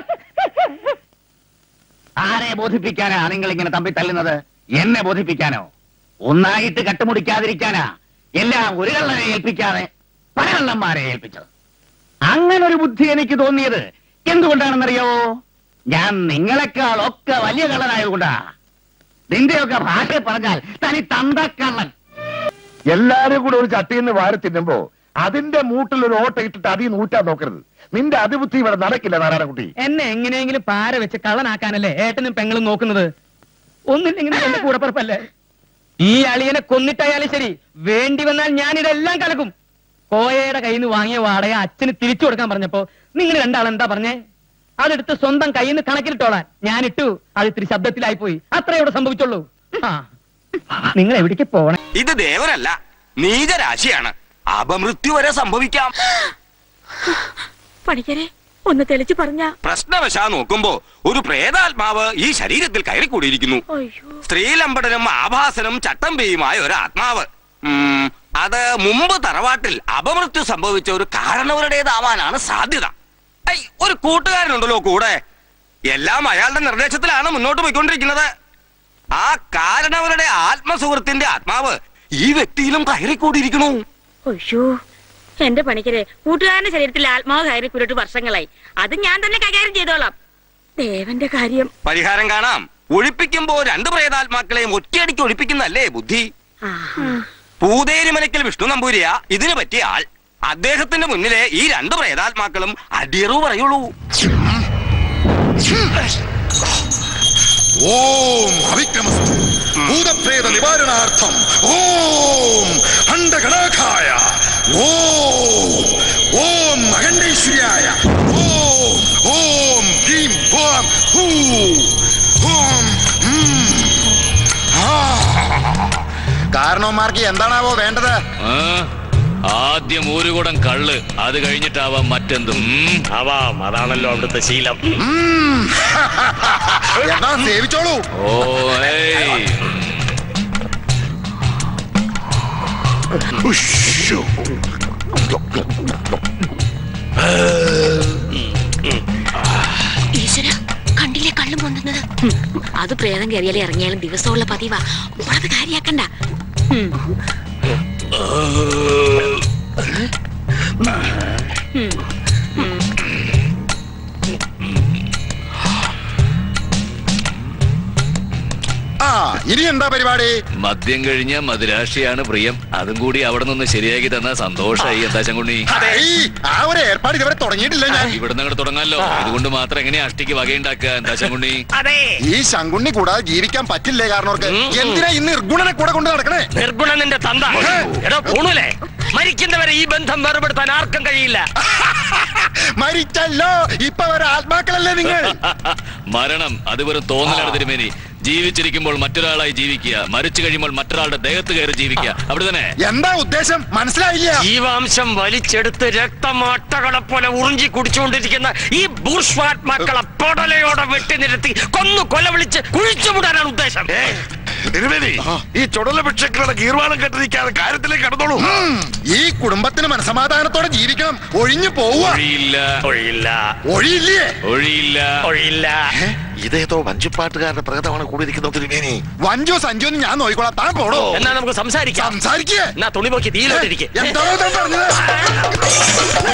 ആരെ ബോധിപ്പിക്കാനാ നിങ്ങൾ ഇങ്ങനെ തമ്പി തല്ലുന്നത് എന്നെ ബോധിപ്പിക്കാനോ ഒന്നായിട്ട് കട്ടുമുടിക്കാതിരിക്കാനാ എല്ലാം ഒരു കള്ളനെ ഏൽപ്പിക്കാതെ പല കള്ളന്മാരെ ഏൽപ്പിച്ചത് അങ്ങനെ ഒരു ബുദ്ധി എനിക്ക് തോന്നിയത് എന്തുകൊണ്ടാണെന്നറിയോ ഞാൻ നിങ്ങളെക്കാൾ ഒക്കെ വലിയ കള്ളനായതുകൊണ്ടാ നിന്റെയൊക്കെ ഭാഷ പറഞ്ഞാൽ തനി തന്തക്കള്ളൻ എല്ലാരും കൂടെ ഒരു ചട്ടിയിൽ നിന്ന് വാരി തിന്നുമ്പോ അതിന്റെ മൂട്ടിൽ ഒരു ഓട്ട ഇട്ടിട്ട് അതിൽ നൂറ്റാൻ നോക്കരുത് നിന്റെ അതിബുദ്ധി ഇവിടെ നടക്കില്ല നാരായണക്കുട്ടി എന്നെ എങ്ങനെയെങ്കിലും പാര വെച്ച് കള്ളനാക്കാനല്ലേ ഏട്ടനും പെങ്ങളും നോക്കുന്നത് ഒന്നില്ലെങ്കിൽ എന്റെ കൂടപ്പറപ്പല്ലേ ഈ അളിയനെ കൊന്നിട്ടായാലും ശരി വേണ്ടി വന്നാൽ ഞാൻ ഇതെല്ലാം കലക്കും കോയയുടെ കയ്യിൽ നിന്ന് വാങ്ങിയ വാടക അച്ഛന് തിരിച്ചു കൊടുക്കാൻ പറഞ്ഞപ്പോ നിങ്ങൾ രണ്ടാളെന്താ പറഞ്ഞേ അതെടുത്ത് സ്വന്തം കയ്യിൽ നിന്ന് കണക്കിലിട്ടോളാൻ ഞാൻ ഇട്ടു അത് ഇത്തിരി ശബ്ദത്തിലായി പോയി അത്രേ ഇവിടെ സംഭവിച്ചുള്ളൂ ആ നിങ്ങൾ എവിടേക്ക് പോണേ ഇത് ദേവനല്ല നീചരാശിയാണ് അപമൃത്യു വരെ സംഭവിക്കാം പണിക്കരെ ഒന്ന് തെളിച്ചു പറഞ്ഞ പ്രശ്നവശാ നോക്കുമ്പോ ഒരു പ്രേതാത്മാവ് ഈ ശരീരത്തിൽ കയറിക്കൂടിയിരിക്കുന്നു സ്ത്രീലമ്പടനും ആഭാസനും ചട്ടം പെയ്യുമായ ഒരു ആത്മാവ് ഉം, അത് മുമ്പ് തറവാട്ടിൽ അപമൃത്യു സംഭവിച്ച ഒരു കാരണവരുടേതാവാനാണ് സാധ്യത ഐ, ഒരു കൂട്ടുകാരനുണ്ടല്ലോ കൂടെ എല്ലാം അയാളുടെ നിർദ്ദേശത്തിലാണ് മുന്നോട്ട് പോയിക്കൊണ്ടിരിക്കുന്നത് ആ കാരണവരുടെ ആത്മസുഹൃത്തിന്റെ ആത്മാവ് ഈ വ്യക്തിയിലും കയറിക്കൂടിയിരിക്കണു ഒയ്യോ എന്റെ പണിക്കരെ കൂട്ടുകാരന്റെ ശരീരത്തിൽ ആത്മാവ് കയറി കുരുട്ട് വർഷങ്ങളായി അത് ഞാൻ തന്നെ കൈകാര്യം ചെയ്തോളാം ദേവന്റെ കാര്യം പരിഹാരം കാണാം ഒഴിപ്പിക്കുമ്പോ രണ്ട് പ്രേതാത്മാക്കളെയും ഒറ്റയടിക്ക് ഒഴിപ്പിക്കുന്നല്ലേ ബുദ്ധി പൂതേരിമലയ്ക്കൽ വിഷ്ണു നമ്പൂരിയ ഇതിന് പറ്റിയ ആൾ അദ്ദേഹത്തിന്റെ മുന്നിലെ ഈ രണ്ട് പ്രേതാത്മാക്കളും അടിയറു പറയുള്ളൂ ഓം അവിക്രമസ്തു ഭൂതപ്രേത നിവാരണാർത്ഥം ഓം അണ്ടഗണാഖായ ഓം ഓം അഖണ്ഡേശ്വര്യായ ഓം ഓം ഭീം ഭോം ഹൂ ഓം ഉം. ആ. കാരണവന്മാർക്ക് എന്താണാവോ വേണ്ടത് ആ, ആദ്യം ഒരു കുടം കള്ള് അത് കഴിഞ്ഞിട്ടാവാം മറ്റെന്തും ഉം. ആവാം അതാണല്ലോ അവിടുത്തെ ശീലം എന്നാ സേവിച്ചോളൂ ഓ ഏയ് ഉശ്ശോ. ഈശ്വര കണ്ടില്ലേ കള്ളും പൊന്തുന്നത് അത് പ്രേതം കയറിയാലും ഇറങ്ങിയാലും ദിവസമുള്ള പതിവാ അത് കാര്യാക്കണ്ട ഉം. ഉം. ആ ഇനി എന്താ പരിപാടി മദ്യം കഴിഞ്ഞ മദിരാശിയാണ് പ്രിയം അതും കൂടി അവിടെ നിന്ന് ശരിയാക്കി തന്ന സന്തോഷായി എന്താ ചങ്കുണ്ണി ഈ, ആ ഒരു ഏർപ്പാട് ഇതുവരെ തുടങ്ങിയിട്ടില്ല ഞാൻ ഇവിടുന്ന് അങ്ങോട്ട് തുടങ്ങാലോ ഇതുകൊണ്ട് മാത്രം എങ്ങനെയാ അഷ്ടിക്ക് വകയുണ്ടാക്കുക എന്താ ചങ്കുണ്ണി ഈ ശങ്കുണ്ണി കൂടാതെ ജീവിക്കാൻ പറ്റില്ലേ കാരണവർക്ക് എന്തിനാ ഇന്ന് നിർഗുണനെ കൂടെ കൊണ്ട് നടക്കണേ നിർഗുണ നിന്റെ തന്ത എടോ പൂണൂലേ മരിക്കുന്നവരെ ഈ ബന്ധം വേർപെടുത്താൻ ആർക്കും കഴിയില്ല മരിച്ചല്ലോ ഇപ്പൊ ഒരു ആത്മാക്കളല്ലേ നിങ്ങൾ മരണം അത് വെറും തോന്നലാണ് തിരുമേനി ജീവിച്ചിരിക്കുമ്പോൾ മറ്റൊരാളായി ജീവിക്കുക മരിച്ചു കഴിയുമ്പോൾ മറ്റൊരാളുടെ ദേഹത്ത് കയറി ജീവിക്കുക അവിടെ തന്നെ എന്താ ഉദ്ദേശം മനസ്സിലായില്ല ജീവാംശം വലിച്ചെടുത്ത് രക്തമാട്ടകളെ പോലെ ഉറിഞ്ചി കുടിച്ചുകൊണ്ടിരിക്കുന്ന ഈ ബൂർഷ്വാത്മാക്കളെ പൊടലയോടെ വെട്ടി നിരത്തി കൊന്നു കൊല വിളിച്ച് കുഴിച്ചുമുടാനാണ് ഉദ്ദേശം തിരുമേനി ഈ ചുടല ഭിക്ഷക്കളുടെ ഗീർവാണം കെട്ടിരിക്കാതെ കാര്യത്തിലേക്ക് കടന്നോളൂ ഈ കുടുംബത്തിന് മനസമാധാനത്തോടെ ജീവിക്കണം ഒഴിഞ്ഞു പോവുക ഒഴിയില്ല ഒഴിയില്ല ഒഴിയില്ലേ ഒഴിയില്ല ഒഴിയില്ല ഇതേതോ വഞ്ചിപ്പാട്ടുകാരുടെ പ്രകടമാണ് കൂടിയിരിക്കുന്നത് തിരുമേനി വഞ്ചു സഞ്ജു എന്ന് ഞാൻ നോക്കിക്കോളാം താൻ പോടോ എന്നാ നമുക്ക് സംസാരിക്കാം സംസാരിക്കേ എന്നാ തുണി പോക്കി തീയിലോട്ടിരിക്കെ എന്താണോ താൻ പറഞ്ഞത്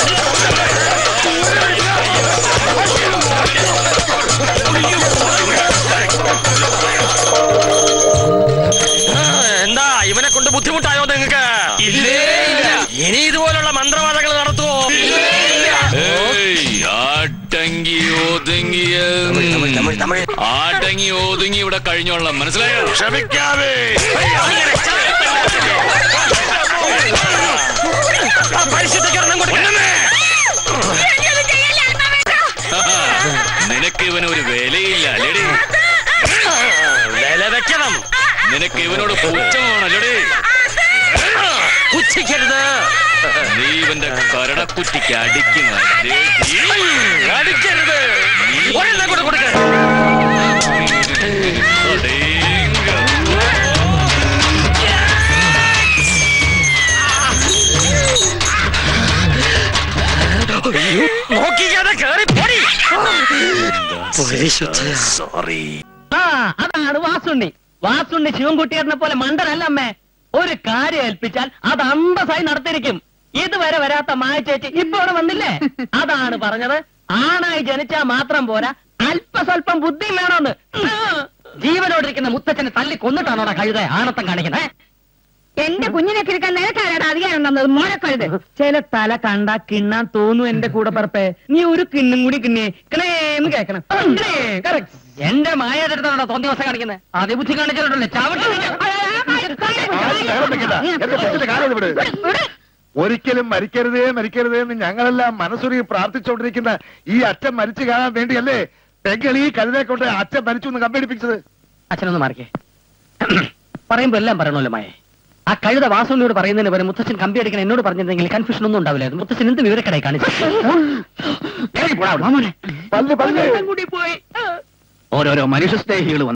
എന്താ ഇവനെ കൊണ്ട് ബുദ്ധിമുട്ടായോ നിങ്ങൾക്ക് ഇല്ലേ ഇല്ല. ഇനി ഇതുപോലുള്ള മന്ത്രവാദങ്ങൾ നടത്തുമോ ഏയ്, ആട്ടങ്കി ഒതുങ്ങിയ ആട്ടങ്ങി ഒതുങ്ങി ഇവിടെ കഴിഞ്ഞോളാം മനസ്സിലായോ ക്ഷമിക്കാതെ നിനക്ക് ഇവന് ഒരു വിലയില്ല അല്ലേടി വില വെക്കണം നിനക്ക് ഇവനോട് പുച്ഛമാണ് അല്ലേടി പുച്ഛിക്കരുത് നീ ഇവന്റെ കരടക്കുറ്റിക്ക് അടിക്കുന്ന അടിക്കരുത് ഒരെണ്ണം കൂടെ കൊടുക്ക നോക്കിക്കാതെ കേറി പോടി സോറി ആ അതാണ് വാസുണ്ണി വാസുണ്ണി ശിവൻകുട്ടിയേറിനെ പോലെ മണ്ടനല്ല അമ്മേ ഒരു കാര്യം ഏൽപ്പിച്ചാൽ അത് അന്തസായി നടത്തിയിരിക്കും ഇതുവരെ വരാത്ത മായ ചേച്ചി ഇപ്പൊ ഇവിടെ വന്നില്ലേ അതാണ് പറഞ്ഞത് ആണായി ജനിച്ചാ മാത്രം പോരാ അല്പസ്വല്പം ബുദ്ധിയും വേണമെന്ന് ജീവനോടിരിക്കുന്ന മുത്തച്ഛനെ തല്ലി കൊന്നിട്ടാണോടാ കഴുത ആണത്തം കാണിക്കുന്നത് എന്റെ കുഞ്ഞിനെ കിഴക്കാൻ നിനക്കാരാടാ അധികാരം തന്നത് മോനക്കഴുത് ചില തല കണ്ടാ കിണ്ണാൻ തോന്നും എന്റെ കൂടെ പറപ്പേ നീ ഒരു കിണ്ണും കൂടി കിണ്ണേ കിണേന്ന് കേക്കണം കിണേ, correct. എന്റെ മായയുടെ അടുത്താണോ തോന്നി ദിവസം കാണിക്കുന്നത് അതേ ബുദ്ധി കാണിച്ചിട്ടുണ്ടല്ലേ ചാവട്ടെ എന്റെ കൊച്ചിന്റെ കാര്യം ഇവിടെ ഒരിക്കലും മരിക്കരുതേ മരിക്കരുതേ എന്ന് ഞങ്ങളെല്ലാം മനസ്സുരുകി പ്രാർത്ഥിച്ചുകൊണ്ടിരിക്കുന്ന ഈ അച്ഛൻ മരിച്ചു കാണാൻ വേണ്ടിയല്ലേ പെങ്ങളി കരുതെ കൊണ്ട് അച്ഛൻ മരിച്ചു എന്ന് കമ്പടിപ്പിച്ചത് അച്ഛനൊന്ന് മാറിക്കേ പറയുമ്പോ എല്ലാം പറയണല്ലോ മായേ ആ കഴുത വാസുവിനോട് പറയുന്നതിന് പകരം മുത്തച്ഛൻ കമ്പി അടിക്കാൻ എന്നോട് പറഞ്ഞിരുന്നെങ്കിൽ കൺഫ്യൂഷൻ ഒന്നും ഉണ്ടാവില്ലായിരുന്നു മുത്തച്ഛൻ എന്ത് വിവരക്കടai കാണിച്ചു പല്ല് പല്ല് ഓരോരോ മനുഷ്യ സ്നേഹികൾ